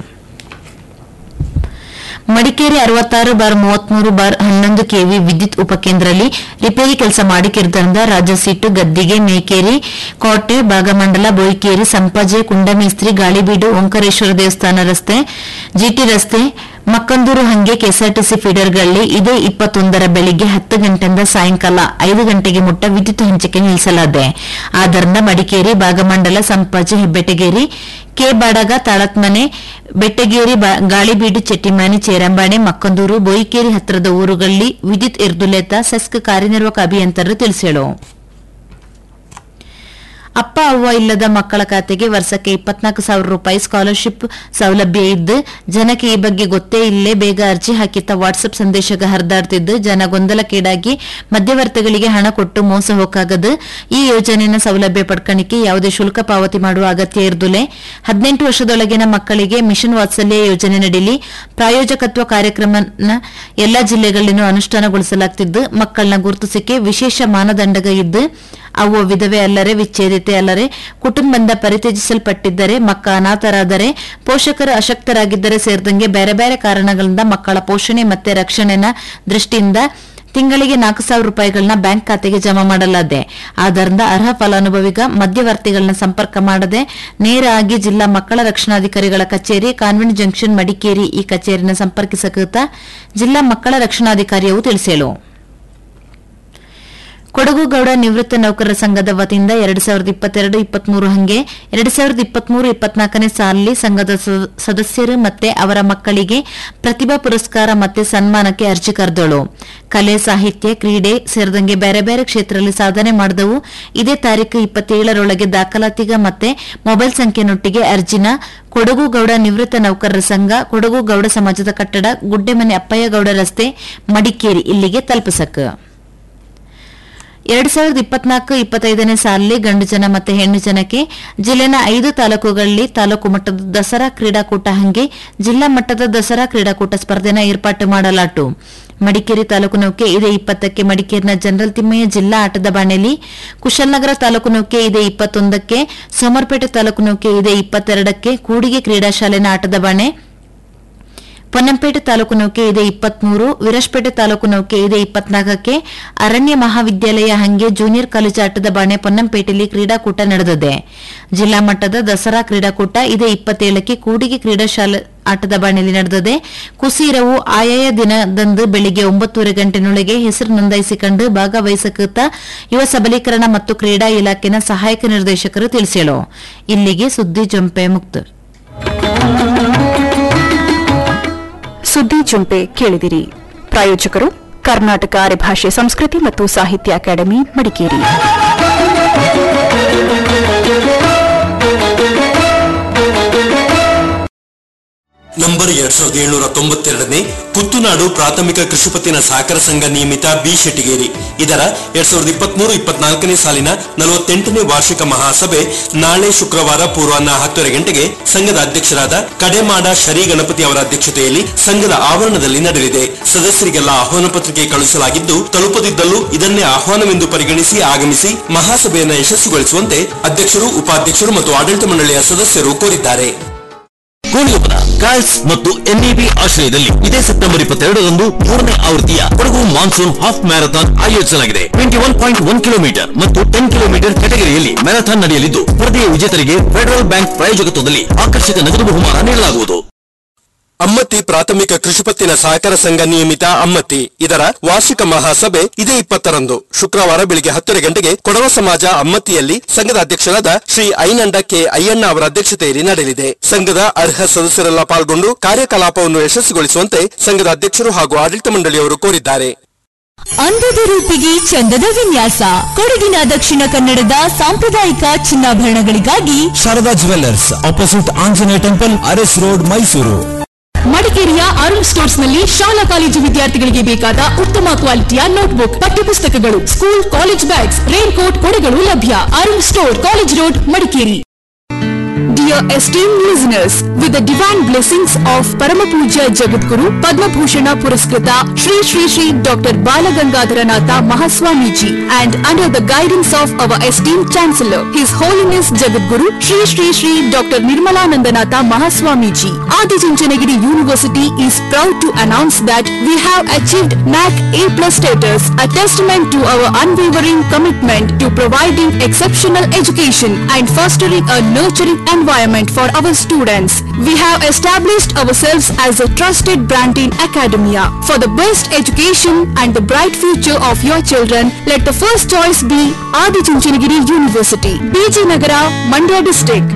ಮಡಿಕೇರಿ ಅರವತ್ತಾರು ಬಾರ್ ಮೂವತ್ಮೂರು ಬಾರ್ ಹನ್ನೊಂದು ಕೆವಿ ವಿದ್ಯುತ್ ಉಪಕೇಂದ್ರದಲ್ಲಿ ರಿಪೇರಿ ಕೆಲಸ ಮಾಡಿಕಿರುವುದರಿಂದ ರಾಜಸೀಟು ಗದ್ದಿಗೆ ಮೇಕೇರಿ ಕೋಟೆ ಭಾಗಮಂಡಲ ಬೋಯ್ಕೇರಿ ಸಂಪಾಜೆ ಕುಂಡಮೇಸ್ತ್ರಿ ಗಾಳಿಬೀಡು ಓಂಕಾರೇಶ್ವರ ದೇವಸ್ಥಾನ ರಸ್ತೆ ಜಿಟಿ ರಸ್ತೆ ಮಕ್ಕಂದೂರು ಹಂಗೆ ಕೆಎಸ್ಆರ್ಟಿಸಿ ಫೀಡರ್ಗಳಲ್ಲಿ ಇದೇ ಇಪ್ಪತ್ತೊಂದರ ಬೆಳಿಗ್ಗೆ ಹತ್ತು ಗಂಟೆಯಿಂದ ಸಾಯಂಕಾಲ ಐದು ಗಂಟೆಗೆ ಮುಟ್ಟ ವಿದ್ಯುತ್ ಹಂಚಿಕೆ ನಿಲ್ಲಿಸಲಾಗಿದೆ ಆದ್ದರಿಂದ ಮಡಿಕೇರಿ ಭಾಗಮಂಡಲ ಸಂಪಾಜೆ ಹೆಬ್ಬೆಟಗೇರಿ ಕೆ ಬಾಡಗ ತಾಳತ್ಮನೆ ಬೆಟ್ಟಗೇರಿ ಬಾ- ಗಾಳಿಬೀಡು ಚೆಟ್ಟಿಮಾನಿ ಚೇರಂಬಾಣೆ ಮಕ್ಕಂದೂರು ಬೋಯಿಕೇರಿ ಹತ್ತಿರದ ಊರುಗಳಲ್ಲಿ ವಿದ್ಯುತ್ ಇರ್ದುಲೆತ ಸೆಸ್ಕ್ ಕಾರ್ಯನಿರ್ವಾಹಕ ಅಭಿಯಂತರರು ತಿಳಿಸೇಳು ಅಪ್ಪ ಅವ್ವ ಇಲ್ಲದ ಮಕ್ಕಳ ಖಾತೆಗೆ ವರ್ಷಕ್ಕೆ ಇಪ್ಪತ್ನಾಲ್ಕು ಸಾವಿರ ರೂಪಾಯಿ ಸ್ಕಾಲರ್ಶಿಪ್ ಸೌಲಭ್ಯ ಇದ್ದು ಜನಕ್ಕೆ ಈ ಬಗ್ಗೆ ಗೊತ್ತೇ ಇಲ್ಲೇ ಬೇಗ ಅರ್ಜಿ ಹಾಕಿತ್ತ ವಾಟ್ಸ್ಆಪ್ ಸಂದೇಶಗ ಹರಿದಾಡ್ತಿದ್ದು ಜನ ಗೊಂದಲಕ್ಕೀಡಾಗಿ ಮಧ್ಯವರ್ತಿಗಳಿಗೆ ಹಣ ಕೊಟ್ಟು ಮೋಸ ಹೋಗಾಗದು ಈ ಯೋಜನೆಯ ಸೌಲಭ್ಯ ಪಡ್ಕಣಿಕೆ ಯಾವುದೇ ಶುಲ್ಕ ಪಾವತಿ ಮಾಡುವ ಅಗತ್ಯ ಇರ್ದುಲೆ ಹದಿನೆಂಟು ವರ್ಷದೊಳಗಿನ ಮಕ್ಕಳಿಗೆ ಮಿಷನ್ ವಾತ್ಸಲ್ಯ ಯೋಜನೆ ನಡೀಲಿ ಪ್ರಾಯೋಜಕತ್ವ ಕಾರ್ಯಕ್ರಮನ ಎಲ್ಲಾ ಜಿಲ್ಲೆಗಳಲ್ಲೂ ಅನುಷ್ಠಾನಗೊಳಿಸಲಾಗುತ್ತಿದ್ದು ಮಕ್ಕಳನ್ನ ಗುರುತಿಸಿಕೆ ವಿಶೇಷ ಮಾನದಂಡಗ ಇದ್ದು ಅವು ವಿಧವೆ ಅಲ್ಲರೆ ವಿಚ್ಛೇದಿತೆ ಅಲ್ಲರೆ ಕುಟುಂಬದಿಂದ ಪರಿತ್ಯಜಿಸಲ್ಪಟ್ಟಿದ್ದರೆ ಮಕ್ಕ ಅನಾಥರಾದರೆ ಪೋಷಕರು ಅಶಕ್ತರಾಗಿದ್ದರೆ ಸೇರಿದಂಗೆ ಬೇರೆ ಬೇರೆ ಕಾರಣಗಳಿಂದ ಮಕ್ಕಳ ಪೋಷಣೆ ಮತ್ತೆ ರಕ್ಷಣೆನ ದೃಷ್ಟಿಯಿಂದ ತಿಂಗಳಿಗೆ ನಾಲ್ಕು ಸಾವಿರ ರೂಪಾಯಿಗಳನ್ನ ಬ್ಯಾಂಕ್ ಖಾತೆಗೆ ಜಮಾ ಮಾಡಲಾಗಿದೆ ಆದ್ದರಿಂದ ಅರ್ಹ ಫಲಾನುಭವಿಗ ಮಧ್ಯವರ್ತಿಗಳನ್ನ ಸಂಪರ್ಕ ಮಾಡದೆ ನೇರ ಆಗಿ ಜಿಲ್ಲಾ ಮಕ್ಕಳ ರಕ್ಷಣಾಧಿಕಾರಿಗಳ ಕಚೇರಿ ಕಾನ್ವೆಂಟ್ ಜಂಕ್ಷನ್ ಮಡಿಕೇರಿ ಈ ಕಚೇರಿನ ಸಂಪರ್ಕಿಸಕೃತ ಜಿಲ್ಲಾ ಮಕ್ಕಳ ರಕ್ಷಣಾಧಿಕಾರಿಯವು ತಿಳಿಸೇಳು ಕೊಡಗು ಗೌಡ ನಿವೃತ್ತ ನೌಕರರ ಸಂಘದ ವತಿಯಿಂದ ಎರಡು ಸಾವಿರದ ಇಪ್ಪತ್ತೆರಡು ಇಪ್ಪತ್ಮೂರು ಹಂಗೆ ಎರಡು ಸಾವಿರದ ಇಪ್ಪತ್ಮೂರು ಇಪ್ಪತ್ನಾಲ್ಕನೇ ಸಾಲಿನಲ್ಲಿ ಸಂಘದ ಸ- ಸದಸ್ಯರು ಮತ್ತೆ ಅವರ ಮಕ್ಕಳಿಗೆ ಪ್ರತಿಭಾ ಪುರಸ್ಕಾರ ಮತ್ತೆ ಸನ್ಮಾನಕ್ಕೆ ಅರ್ಜಿ ಕರೆದಳು ಕಲೆ ಸಾಹಿತ್ಯ ಕ್ರೀಡೆ ಸೇರಿದಂಗೆ ಬೇರೆ ಬೇರೆ ಕ್ಷೇತ್ರದಲ್ಲಿ ಸಾಧನೆ ಮಾಡಿದವು ಇದೇ ತಾರೀಕು ಇಪ್ಪತ್ತೇಳರೊಳಗೆ ದಾಖಲಾತಿಗ ಮತ್ತೆ ಮೊಬೈಲ್ ಸಂಖ್ಯೆನೊಟ್ಟಿಗೆ ಅರ್ಜಿನ ಕೊಡಗು ಗೌಡ ನಿವೃತ್ತ ನೌಕರರ ಸಂಘ ಕೊಡಗು ಗೌಡ ಸಮಾಜದ ಕಟ್ಟಡ ಗುಡ್ಡೆಮನೆ ಅಪ್ಪಯ್ಯ ಗೌಡ ರಸ್ತೆ ಮಡಿಕೇರಿ ಇಲ್ಲಿಗೆ ತಲುಪಿಸಕ ಎರಡ್ ಸಾವಿರದ ಇಪ್ಪತ್ನಾಲ್ಕು ಇಪ್ಪತ್ತೈದನೇ ಸಾಲಿನಲ್ಲಿ ಗಂಡು ಜನ ಮತ್ತೆ ಹೆಣ್ಣು ಜನಕ್ಕೆ ಜಿಲ್ಲೆನ ಐದು ತಾಲೂಕುಗಳಲ್ಲಿ ತಾಲೂಕು ಮಟ್ಟದ ದಸರಾ ಕ್ರೀಡಾಕೂಟ ಹಂಗೆ ಜಿಲ್ಲಾ ಮಟ್ಟದ ದಸರಾ ಕ್ರೀಡಾಕೂಟ ಸ್ಪರ್ಧೆನ ಏರ್ಪಾಟು ಮಾಡಲಾಟು ಮಡಿಕೇರಿ ತಾಲೂಕು ನೌಕೆ ಇದೇ ಇಪ್ಪತ್ತಕ್ಕೆ ಮಡಿಕೇರಿನ ಜನರಲ್ ತಿಮ್ಮಯ್ಯ ಜಿಲ್ಲಾ ಆಟದ ಬಾಣೆಲಿ ಕುಶಲ್ನಗರ ತಾಲೂಕು ನೌಕೆ ಇದೇ ಇಪ್ಪತ್ತೊಂದಕ್ಕೆ ಸೋಮರ್ಪೇಟೆ ತಾಲೂಕು ನೌಕೆ ಇದೇ ಇಪ್ಪತ್ತೆರಡಕ್ಕೆ ಕೂಡಿಗೆ ಕ್ರೀಡಾ ಶಾಲೆನ ಆಟದ ಬಾಣೆ ಪೊನ್ನಂಪೇಟೆ ತಾಲೂಕು ನೌಕೆ ಇದೆ ಇಪ್ಪತ್ಮೂರು ವಿರಸ್ಪೇಟೆ ತಾಲೂಕು ನೌಕೆ ಇದೆ ಇಪ್ಪತ್ನಾಲ್ಕಕ್ಕೆ ಅರಣ್ಯ ಮಹಾವಿದ್ಯಾಲಯ ಹಂಗೆ ಜೂನಿಯರ್ ಕಾಲೇಜು ಆಟದ ಬಾಣೆ ಪೊನ್ನಂಪೇಟೆಯಲ್ಲಿ ಕ್ರೀಡಾಕೂಟ ನಡೆದಿದೆ ಜಿಲ್ಲಾ ಮಟ್ಟದ ದಸರಾ ಕ್ರೀಡಾಕೂಟ ಇದೆ ಇಪ್ಪತ್ತೇಳಕ್ಕೆ ಕೂಡಿಗೆ ಕ್ರೀಡಾ ಶಾಲೆ ಆಟದ ಬಾಣೆಯಲ್ಲಿ ನಡೆದಿದೆ ಕುಸೀರವು ಆಯಾಯ ದಿನದಂದು ಬೆಳಿಗ್ಗೆ ಒಂಬತ್ತೂವರೆ ಗಂಟೆನೊಳಗೆ ಹೆಸರು ನೋಂದಾಯಿಸಿಕೊಂಡು ಭಾಗವಹಿಸಕೃತ ಯುವ ಸಬಲೀಕರಣ ಮತ್ತು ಕ್ರೀಡಾ ಇಲಾಖೆನ ಸಹಾಯಕ ನಿರ್ದೇಶಕರು ತಿಳಿಸಿಳು ಇಲ್ಲಿಗೆ ಸುದ್ದಿ ಜೊಂಪೆ ಮುಕ್ತ ಸುದ್ದಿ ಜುಂಪೆ ಕೇಳಿದಿರಿ ಪ್ರಾಯೋಜಕರು ಕರ್ನಾಟಕ ಅರೆಭಾಷೆ ಸಂಸ್ಕೃತಿ ಮತ್ತು ಸಾಹಿತ್ಯ ಅಕಾಡೆಮಿ ಮಡಿಕೇರಿ ನಂಬರ್ ಎರಡ್ ಸಾವಿರದ ಏಳ್ನೂರ ತೊಂಬತ್ತೆರಡನೇ ಪುತ್ತುನಾಡು ಪ್ರಾಥಮಿಕ ಕೃಷಿಪತ್ತಿನ ಸಹಕಾರ ಸಂಘ ನಿಯಮಿತ ಬಿ ಶೆಟ್ಟಿಗೇರಿ ಇದರ ಎರಡ್ ಸಾವಿರದ ಇಪ್ಪತ್ಮೂರು ಇಪ್ಪತ್ನಾಲ್ಕನೇ ಸಾಲಿನ ನಲವತ್ತೆಂಟನೇ ವಾರ್ಷಿಕ ಮಹಾಸಭೆ ನಾಳೆ ಶುಕ್ರವಾರ ಪೂರ್ವಾಹ್ನ ಹತ್ತುವರೆ ಗಂಟೆಗೆ ಸಂಘದ ಅಧ್ಯಕ್ಷರಾದ ಕಡೆಮಾಡ ಶರೀ ಗಣಪತಿ ಅವರ ಅಧ್ಯಕ್ಷತೆಯಲ್ಲಿ ಸಂಘದ ಆವರಣದಲ್ಲಿ ನಡೆಯಲಿದೆ ಸದಸ್ಯರಿಗೆಲ್ಲ ಆಹ್ವಾನ ಪತ್ರಿಕೆ ಕಳುಹಿಸಲಾಗಿದ್ದು ತಲುಪದಿದ್ದಲ್ಲೂ ಇದನ್ನೇ ಆಹ್ವಾನವೆಂದು ಪರಿಗಣಿಸಿ ಆಗಮಿಸಿ ಮಹಾಸಭೆಯನ್ನು ಯಶಸ್ವಿಗೊಳಿಸುವಂತೆ ಅಧ್ಯಕ್ಷರು ಉಪಾಧ್ಯಕ್ಷರು ಮತ್ತು ಆಡಳಿತ ಮಂಡಳಿಯ ಸದಸ್ಯರು ಕೋರಿದ್ದಾರೆ ಕೋಣಿಗೊಪ್ಪದ ಕಾಲ್ಸ್ ಮತ್ತು ಎನ್ಇಬಿ ಆಶ್ರಯದಲ್ಲಿ ಇದೇ ಸೆಪ್ಟೆಂಬರ್ ಇಪ್ಪತ್ತೆರಡರಂದು ಮೂರನೇ ಆವೃತ್ತಿಯ ಕೊಡಗು ಮಾನ್ಸೂನ್ ಹಾಫ್ ಮ್ಯಾರಥಾನ್ ಆಯೋಜಿಸಲಾಗಿದೆ twenty one point one kilometre ಮತ್ತು ಟೆನ್ ಕಿಲೋಮೀಟರ್ ಕೆಟಗರಿಯಲ್ಲಿ ಮ್ಯಾರಥಾನ್ ನಡೆಯಲಿದ್ದು ಸ್ಪರ್ಧೆಯ ವಿಜೇತರಿಗೆ ಫೆಡರಲ್ ಬ್ಯಾಂಕ್ ಪ್ರಾಯೋಜಕತ್ವದಲ್ಲಿ ಆಕರ್ಷಕ ನಗದು ಬಹುಮಾನ ನೀಡಲಾಗುವುದು ಅಮ್ಮತ್ತಿ ಪ್ರಾಥಮಿಕ ಕೃಷಿಪತ್ತಿನ ಸಹಕಾರ ಸಂಘ ನಿಯಮಿತ ಅಮ್ಮತ್ತಿ ಇದರ ವಾರ್ಷಿಕ ಮಹಾಸಭೆ ಇದೇ ಇಪ್ಪತ್ತರಂದು ಶುಕ್ರವಾರ ಬೆಳಿಗ್ಗೆ ಹತ್ತುವರೆ ಗಂಟೆಗೆ ಕೊಡವ ಸಮಾಜ ಅಮ್ಮತ್ತಿಯಲ್ಲಿ ಸಂಘದ ಅಧ್ಯಕ್ಷರಾದ ಶ್ರೀ ಐನಂಡ ಕೆ ಅಯ್ಯಣ್ಣ ಅವರ ಅಧ್ಯಕ್ಷತೆಯಲ್ಲಿ ನಡೆಯಲಿದೆ ಸಂಘದ ಅರ್ಹ ಸದಸ್ಯರೆಲ್ಲ ಪಾಲ್ಗೊಂಡು ಕಾರ್ಯಕಲಾಪವನ್ನು ಯಶಸ್ವಿಗೊಳಿಸುವಂತೆ ಸಂಘದ ಅಧ್ಯಕ್ಷರು ಹಾಗೂ ಆಡಳಿತ ಮಂಡಳಿಯವರು ಕೋರಿದ್ದಾರೆ ಅಂದದ ರೂಪಿಗೆ ಚಂದದ ವಿನ್ಯಾಸ ಕೊಡಗಿನ ದಕ್ಷಿಣ ಕನ್ನಡದ ಸಾಂಪ್ರದಾಯಿಕ ಚಿನ್ನಾಭರಣಗಳಿಗಾಗಿ Sharada jewellers opposite Anjaneya temple Aras road Mysuru ಮಡಿಕೇರಿಯ ಅರುಣ್ ಸ್ಟೋರ್ಸ್ ನಲ್ಲಿ ಶಾಲಾ ಕಾಲೇಜು ವಿದ್ಯಾರ್ಥಿಗಳಿಗೆ ಬೇಕಾದ ಉತ್ತಮ ಕ್ವಾಲಿಟಿಯ ನೋಟ್ಬುಕ್ ಪಠ್ಯಪುಸ್ತಕಗಳು school college bags rain coat ಕೊಡೆಗಳು ಲಭ್ಯ Arun store college road Madikeri Dear esteemed listeners, with the divine blessings of Paramapuja Jagadguru Padma Bhushana Puraskrita Shri Shri Shri Dr. Balagangadharanatha Mahaswamiji and under the guidance of our esteemed Chancellor, His Holiness Jagadguru Shri Shri Shri Dr. Nirmalanandanatha Mahaswamiji, Adi Chinchanagiri University is proud to announce that we have achieved NAC A plus status, a testament to our unwavering commitment to providing exceptional education and fostering a nurturing environment for our students. We have established ourselves as a trusted brand in academia. For the best education and the bright future of your children, let the first choice be Adi Chinchanagiri University, BG Nagara, Mandya district.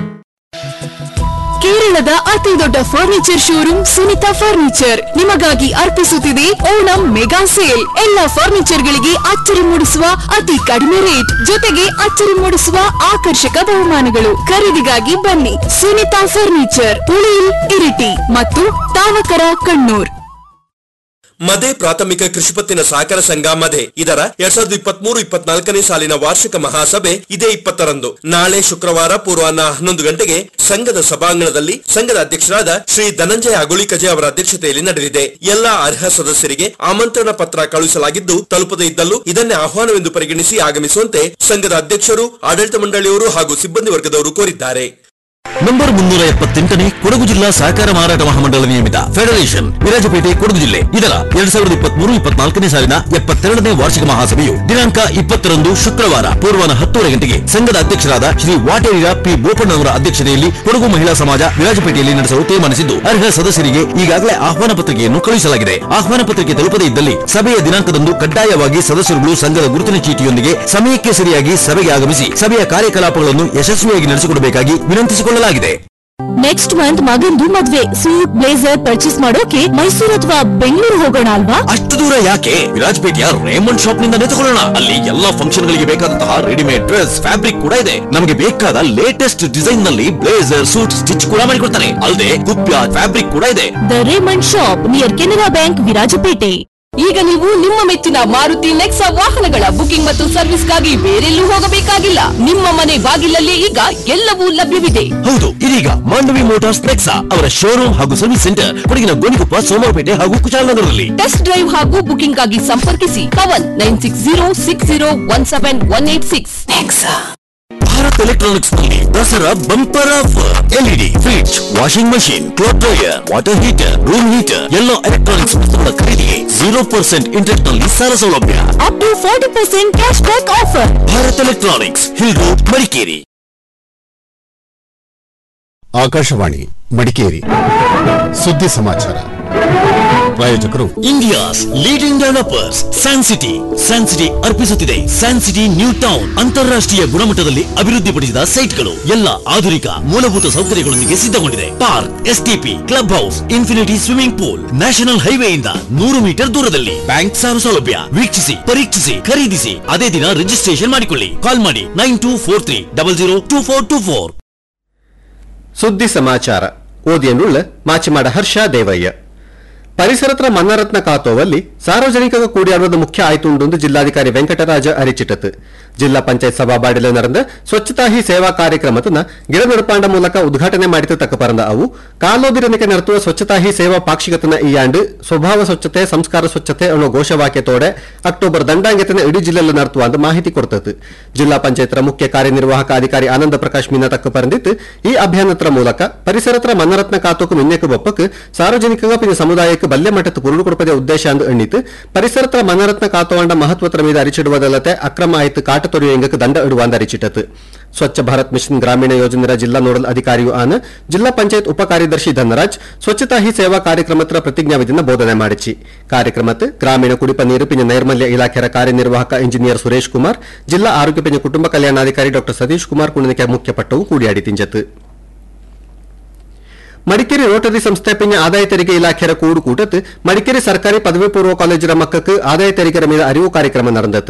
ಕೇರಳದ ಅತಿ ದೊಡ್ಡ furniture showroom Sunita furniture ನಿಮಗಾಗಿ ಅರ್ಪಿಸುತ್ತಿದೆ Onam mega sale ಎಲ್ಲ furniture ಗಳಿಗೆ ಅಚ್ಚರಿ ಮೂಡಿಸುವ ಅತಿ ಕಡಿಮೆ ರೇಟ್ ಜೊತೆಗೆ ಅಚ್ಚರಿ ಮೂಡಿಸುವ ಆಕರ್ಷಕ ಬಹುಮಾನಗಳು ಖರೀದಿಗಾಗಿ ಬನ್ನಿ ಸುನಿತಾ ಫರ್ನಿಚರ್ ಪುಳಿಲ್ ಇರಿಟಿ ಮತ್ತು ತಾವಕರ ಕಣ್ಣೂರ್ ಮದೆ ಪ್ರಾಥಮಿಕ ಕೃಷಿಪತ್ತಿನ ಸಹಕಾರ ಸಂಘ ಮದೆ ಇದರ ಎರಡ್ ಸಾವಿರದ ಇಪ್ಪತ್ಮೂರು ಇಪ್ಪತ್ನಾಲ್ಕನೇ ಸಾಲಿನ ವಾರ್ಷಿಕ ಮಹಾಸಭೆ ಇದೇ ಇಪ್ಪತ್ತರಂದು ನಾಳೆ ಶುಕ್ರವಾರ ಪೂರ್ವಾಹ್ನ ಹನ್ನೊಂದು ಗಂಟೆಗೆ ಸಂಘದ ಸಭಾಂಗಣದಲ್ಲಿ ಸಂಘದ ಅಧ್ಯಕ್ಷರಾದ ಶ್ರೀ ಧನಂಜಯ ಅಗುಳಿಕಜೆ ಅವರ ಅಧ್ಯಕ್ಷತೆಯಲ್ಲಿ ನಡೆಯಲಿದೆ ಎಲ್ಲಾ ಅರ್ಹ ಸದಸ್ಯರಿಗೆ ಆಮಂತ್ರಣ ಪತ್ರ ಕಳುಹಿಸಲಾಗಿದ್ದು ತಲುಪದೇ ಇದ್ದಲ್ಲೂ ಇದನ್ನೇ ಆಹ್ವಾನವೆಂದು ಪರಿಗಣಿಸಿ ಆಗಮಿಸುವಂತೆ ಸಂಘದ ಅಧ್ಯಕ್ಷರು ಆಡಳಿತ ಮಂಡಳಿಯವರು ಹಾಗೂ ಸಿಬ್ಬಂದಿ ವರ್ಗದವರು ಕೋರಿದ್ದಾರೆ ನಂಬರ್ ಮುನ್ನೂರ ಎಪ್ಪತ್ತೆಂಟನೇ ಕೊಡಗು ಜಿಲ್ಲಾ ಸಹಕಾರ ಮಾರಾಟ ಮಹಾಮಂಡಳ ನಿಯಮಿತ ಫೆಡರೇಷನ್ ವಿರಾಜಪೇಟೆ ಕೊಡಗು ಜಿಲ್ಲೆ ಇದರ ಎರಡ್ ಸಾವಿರದ ಇಪ್ಪತ್ಮೂರು ಇಪ್ಪತ್ನಾಲ್ಕನೇ ಸಾಲಿನ ಎಪ್ಪತ್ತೆರಡನೇ ವಾರ್ಷಿಕ ಮಹಾಸಭೆಯು ದಿನಾಂಕ ಇಪ್ಪತ್ತರಂದು ಶುಕ್ರವಾರ ಪೂರ್ವಾಹ್ನ ಹತ್ತುವರೆ ಗಂಟೆಗೆ ಸಂಘದ ಅಧ್ಯಕ್ಷರಾದ ಶ್ರೀ ವಾಟೇರಿಯ ಪಿ ಬೋಪಣ್ಣವರ ಅಧ್ಯಕ್ಷತೆಯಲ್ಲಿ ಕೊಡಗು ಮಹಿಳಾ ಸಮಾಜ ವಿರಾಜಪೇಟೆಯಲ್ಲಿ ನಡೆಸಲು ತೀರ್ಮಾನಿಸಿದ್ದು ಅರ್ಹ ಸದಸ್ಯರಿಗೆ ಈಗಾಗಲೇ ಆಹ್ವಾನ ಪತ್ರಿಕೆಯನ್ನು ಕಳುಹಿಸಲಾಗಿದೆ ಆಹ್ವಾನ ಪತ್ರಿಕೆ ತಲುಪದೇ ಇದ್ದಲ್ಲಿ ಸಭೆಯ ದಿನಾಂಕದಂದು ಕಡ್ಡಾಯವಾಗಿ ಸದಸ್ಯರುಗಳು ಸಂಘದ ಗುರುತಿನ ಚೀಟಿಯೊಂದಿಗೆ ಸಮಯಕ್ಕೆ ಸರಿಯಾಗಿ ಸಭೆಗೆ ಆಗಮಿಸಿ ಸಭೆಯ ಕಾರ್ಯಕಲಾಪಗಳನ್ನು ಯಶಸ್ವಿಯಾಗಿ ನಡೆಸಿಕೊಡಬೇಕಾಗಿ ವಿನಂತಿಸಿಕೊಳ್ಳಲಾಗಿದೆ ನೆಕ್ಸ್ಟ್ ಮಂತ್ ಮಗಂದು ಮದ್ವೆ ಸೂಟ್ ಬ್ಲೇಸರ್ ಪರ್ಚೇಸ್ ಮಾಡೋಕೆ ಮೈಸೂರು ಅಥವಾ ಬೆಂಗಳೂರು ಹೋಗೋಣ ಅಲ್ವಾ ಅಷ್ಟು ದೂರ ಯಾಕೆ ವಿರಾಜಪೇಟೆಯ ರೇಮಂಡ್ ಶಾಪ್ ನಿಂದ ತಗೊಳ್ಳೋಣ ಅಲ್ಲಿ ಎಲ್ಲಾ ಫಂಕ್ಷನ್ ಗಳಿಗೆ ಬೇಕಾದಂತಹ ರೆಡಿಮೇಡ್ ಡ್ರೆಸ್ ಫ್ಯಾಬ್ರಿಕ್ ಕೂಡ ಇದೆ ನಮಗೆ ಬೇಕಾದ ಲೇಟೆಸ್ಟ್ ಡಿಸೈನ್ ನಲ್ಲಿ ಬ್ಲೇಸರ್ ಸೂಟ್ ಸ್ಟಿಚ್ ಕೂಡ ಮಾಡಿಕೊಡ್ತಾರೆ ಅಲ್ಲದೆ ಕುಪ್ಯ ಫ್ಯಾಬ್ರಿಕ್ ಕೂಡ ಇದೆ the Raymond shop near Canara bank Virajpet ಈಗ ನೀವು ನಿಮ್ಮ ಮೆಚ್ಚಿನ ಮಾರುತಿ ನೆಕ್ಸಾ ವಾಹನಗಳ ಬುಕಿಂಗ್ ಮತ್ತು ಸರ್ವಿಸ್ಗಾಗಿ ಬೇರೆಲ್ಲೂ ಹೋಗಬೇಕಾಗಿಲ್ಲ ನಿಮ್ಮ ಮನೆ ಬಾಗಿಲಲ್ಲೇ ಈಗ ಎಲ್ಲವೂ ಲಭ್ಯವಿದೆ ಹೌದು ಇದೀಗ ಮಾಂಡವಿ ಮೋಟಾರ್ಸ್ ನೆಕ್ಸಾ ಅವರ ಶೋರೂಮ್ ಹಾಗೂ ಸರ್ವಿಸ್ ಸೆಂಟರ್ ಕೊಡಗಿನ ಗೋಣಿಕೊಪ್ಪ ಸೋಮವಾರಪೇಟೆ ಹಾಗೂ ಕುಶಾಲನಗರದಲ್ಲಿ ಟೆಸ್ಟ್ ಡ್ರೈವ್ ಹಾಗೂ ಬುಕಿಂಗ್ ಆಗಿ ಸಂಪರ್ಕಿಸಿ Pavan nine six zero six zero one seven one eight six Bharat electronics ನಲ್ಲಿ Dasara bumper offer LED fridge washing machine cloth dryer water heater room heater ಎಲ್ಲ ಎಲೆಕ್ಟ್ರಾನಿಕ್ಸ್ ವಸ್ತುಗಳ ಖರೀದಿಗೆ ಜೀರೋ ಪರ್ಸೆಂಟ್ ಇಂಟ್ರೆಸ್ಟ್ ನಲ್ಲಿ ಸಾಲ ಸೌಲಭ್ಯ up to forty percent cash back offer Bharat electronics hill road Madikeri Akashvani Madikeri ಸುದ್ದಿ ಸಮಾಚಾರ ಪ್ರಾಯೋಜಕರು India's leading developers San city San City ಅರ್ಪಿಸುತ್ತಿದೆ ಸ್ಯಾನ್ ಸಿಟಿ ನ್ಯೂ ಟೌನ್ ಅಂತಾರಾಷ್ಟ್ರೀಯ ಗುಣಮಟ್ಟದಲ್ಲಿ ಅಭಿವೃದ್ಧಿಪಡಿಸಿದ ಸೈಟ್ಗಳು ಎಲ್ಲ ಆಧುನಿಕ ಮೂಲಭೂತ ಸೌಕರ್ಯಗಳೊಂದಿಗೆ ಸಿದ್ಧಗೊಂಡಿದೆ park STP club house infinity swimming pool national ಹೈವೇಯಿಂದ ನೂರು ಮೀಟರ್ ದೂರದಲ್ಲಿ ಬ್ಯಾಂಕ್ ಸಾಲ ಸೌಲಭ್ಯ ವೀಕ್ಷಿಸಿ ಪರೀಕ್ಷಿಸಿ ಖರೀದಿಸಿ ಅದೇ ದಿನ ರಿಜಿಸ್ಟ್ರೇಷನ್ ಮಾಡಿಕೊಳ್ಳಿ ಕಾಲ್ ಮಾಡಿ nine two four three double zero two four two four ಸುದ್ದಿ ಸಮಾಚಾರ ಓದಿಯನ್ನುಳ್ಳ ಮಾಚಿಮಾಡ ಹರ್ಷ ದೇವಯ್ಯ ಪರಿಸರತ್ರ ಮನ್ನರತ್ನ ಕಾತೋವಲ್ಲಿ ಸಾರ್ವಜನಿಕ ಕೂಡಿಯಾಡುವುದು ಮುಖ್ಯ ಆಯ್ತುಂಡು ಜಿಲ್ಲಾಧಿಕಾರಿ ವೆಂಕಟರಾಜ ಅರಿಚಿಟತ್ ಜಿಲ್ಲಾ ಪಂಚಾಯತ್ ಸಭಾಬಾಡಿಲ ನಡೆದ ಸ್ವಚ್ಛತಾ ಹಿ ಸೇವಾ ಕಾರ್ಯಕ್ರಮತನ ಗಿಡ ನಡಪಾಂಡ ಮೂಲಕ ಉದ್ಘಾಟನೆ ಮಾಡಿದ ತಕ್ಕ ಪರಂದ ಅವು ಕಾಲೋದಿರನಿಕೆ ನಡೆಸುವ ಸ್ವಚ್ಛತಾ ಹಿ ಸೇವಾ ಪಾಕ್ಷಿಕತನ ಈ ಆಂಡ್ ಸ್ವಭಾವ ಸ್ವಚ್ಛತೆ ಸಂಸ್ಕಾರ ಸ್ವಚ್ಛತೆ ಅನ್ನೋ ಘೋಷವಾಕ್ಯತೋಡೆ ಅಕ್ಟೋಬರ್ ದಂಡಾಂಗತನ ಇಡೀ ಜಿಲ್ಲೆಯಲ್ಲಿ ನಡೆಸುವ ಅಂತ ಮಾಹಿತಿ ಕೊಡ್ತತ್ ಜಿಲ್ಲಾ ಪಂಚಾಯತ್ರ ಮುಖ್ಯ ಕಾರ್ಯನಿರ್ವಾಹಕ ಅಧಿಕಾರಿ ಆನಂದ ಪ್ರಕಾಶ್ ಮೀನ ತಕ್ಕ ಪರಂದಿತ್ತು ಈ ಅಭಿಯಾನತ್ರ ಮೂಲಕ ಪರಿಸರತ್ರ ಮನ್ನರತ್ನ ಕಾತೋಕು ಮಿನ್ನೆಕ್ ಬೊಪ್ಪಕ್ ಸಾರ್ವಜನಿಕ ಪಿನ ಸಮುದಾಯಕ್ಕೆ ಬಲ್ಲೆ ಮಟ್ಟದ ಪುರುಡು ಕೊಡಪದೆ ಉದ್ದೇಶ ಅಂದು ಎಣ್ಣಿತು ಪರಿಸರತ್ರ ಮನ್ನರತ್ನ ಕಾತೋಂಡ ಮಹತ್ವತ್ರ ಮೀದ ಅರಿಚಿಡುವುದಲ್ಲದೆ ಅಕ್ರಮ ಆಯ್ತು ಕಾಟ ತೊರೆಯುವಂಗಕ್ಕೆ ದಂಡ ಇಡುವಂದ ಅರಿಚಿಟ್ಟತು ಸ್ವಚ್ಛ ಭಾರತ್ ಮಿಷನ್ ಗ್ರಾಮೀಣ ಯೋಜನೆಯ ಜಿಲ್ಲಾ ನೋಡಲ್ ಅಧಿಕಾರಿಯು ಆನ ಜಿಲ್ಲಾ ಪಂಚಾಯತ್ ಉಪ ಕಾರ್ಯದರ್ಶಿ ಧನರಾಜ್ ಸ್ವಚ್ಛತಾ ಹಿ ಸೇವಾ ಕಾರ್ಯಕ್ರಮತ್ರ ಪ್ರತಿಜ್ಞಾವಿಧಿನ ಬೋಧನೆ ಮಾಡಿಚಿ ಕಾರ್ಯಕ್ರಮತ್ ಗ್ರಾಮೀಣ ಕುಡಿಪ ನೀರು ಪಿನ ನೈರ್ಮಲ್ಯ ಇಲಾಖೆಯ ಕಾರ್ಯನಿರ್ವಾಹಕ ಇಂಜಿನಿಯರ್ ಸುರೇಶ್ ಕುಮಾರ್ ಜಿಲ್ಲಾ ಆರೋಗ್ಯ ಪಿನ ಕುಟುಂಬ ಕಲ್ಯಾಣಾಧಿಕಾರಿ ಡಾಕ್ಟರ್ ಸತೀಶ್ ಕುಮಾರ್ ಕುಣಿನಿಕೆ ಮುಖ್ಯ ಪಟ್ಟವು ಕೂಡಿಯಾಡಿ ತಿಂಜತ್ ಮಡಿಕೇರಿ ರೋಟರಿ ಸಂಸ್ಥೆ ಪಿನ್ನ ಆದಾಯ ತೆರಿಗೆ ಇಲಾಖೆಯ ಕೂಡು ಕೂಟತ್ ಮಡಿಕೇರಿ ಸರ್ಕಾರಿ ಪದವಿ ಪೂರ್ವ ಕಾಲೇಜಿನ ಮಕ್ಕಕ್ಕೆ ಆದಾಯ ತೆರಿಗೆರ ಮೇಲೆ ಅರಿವು ಕಾರ್ಯಕ್ರಮ ನಡೆದತ್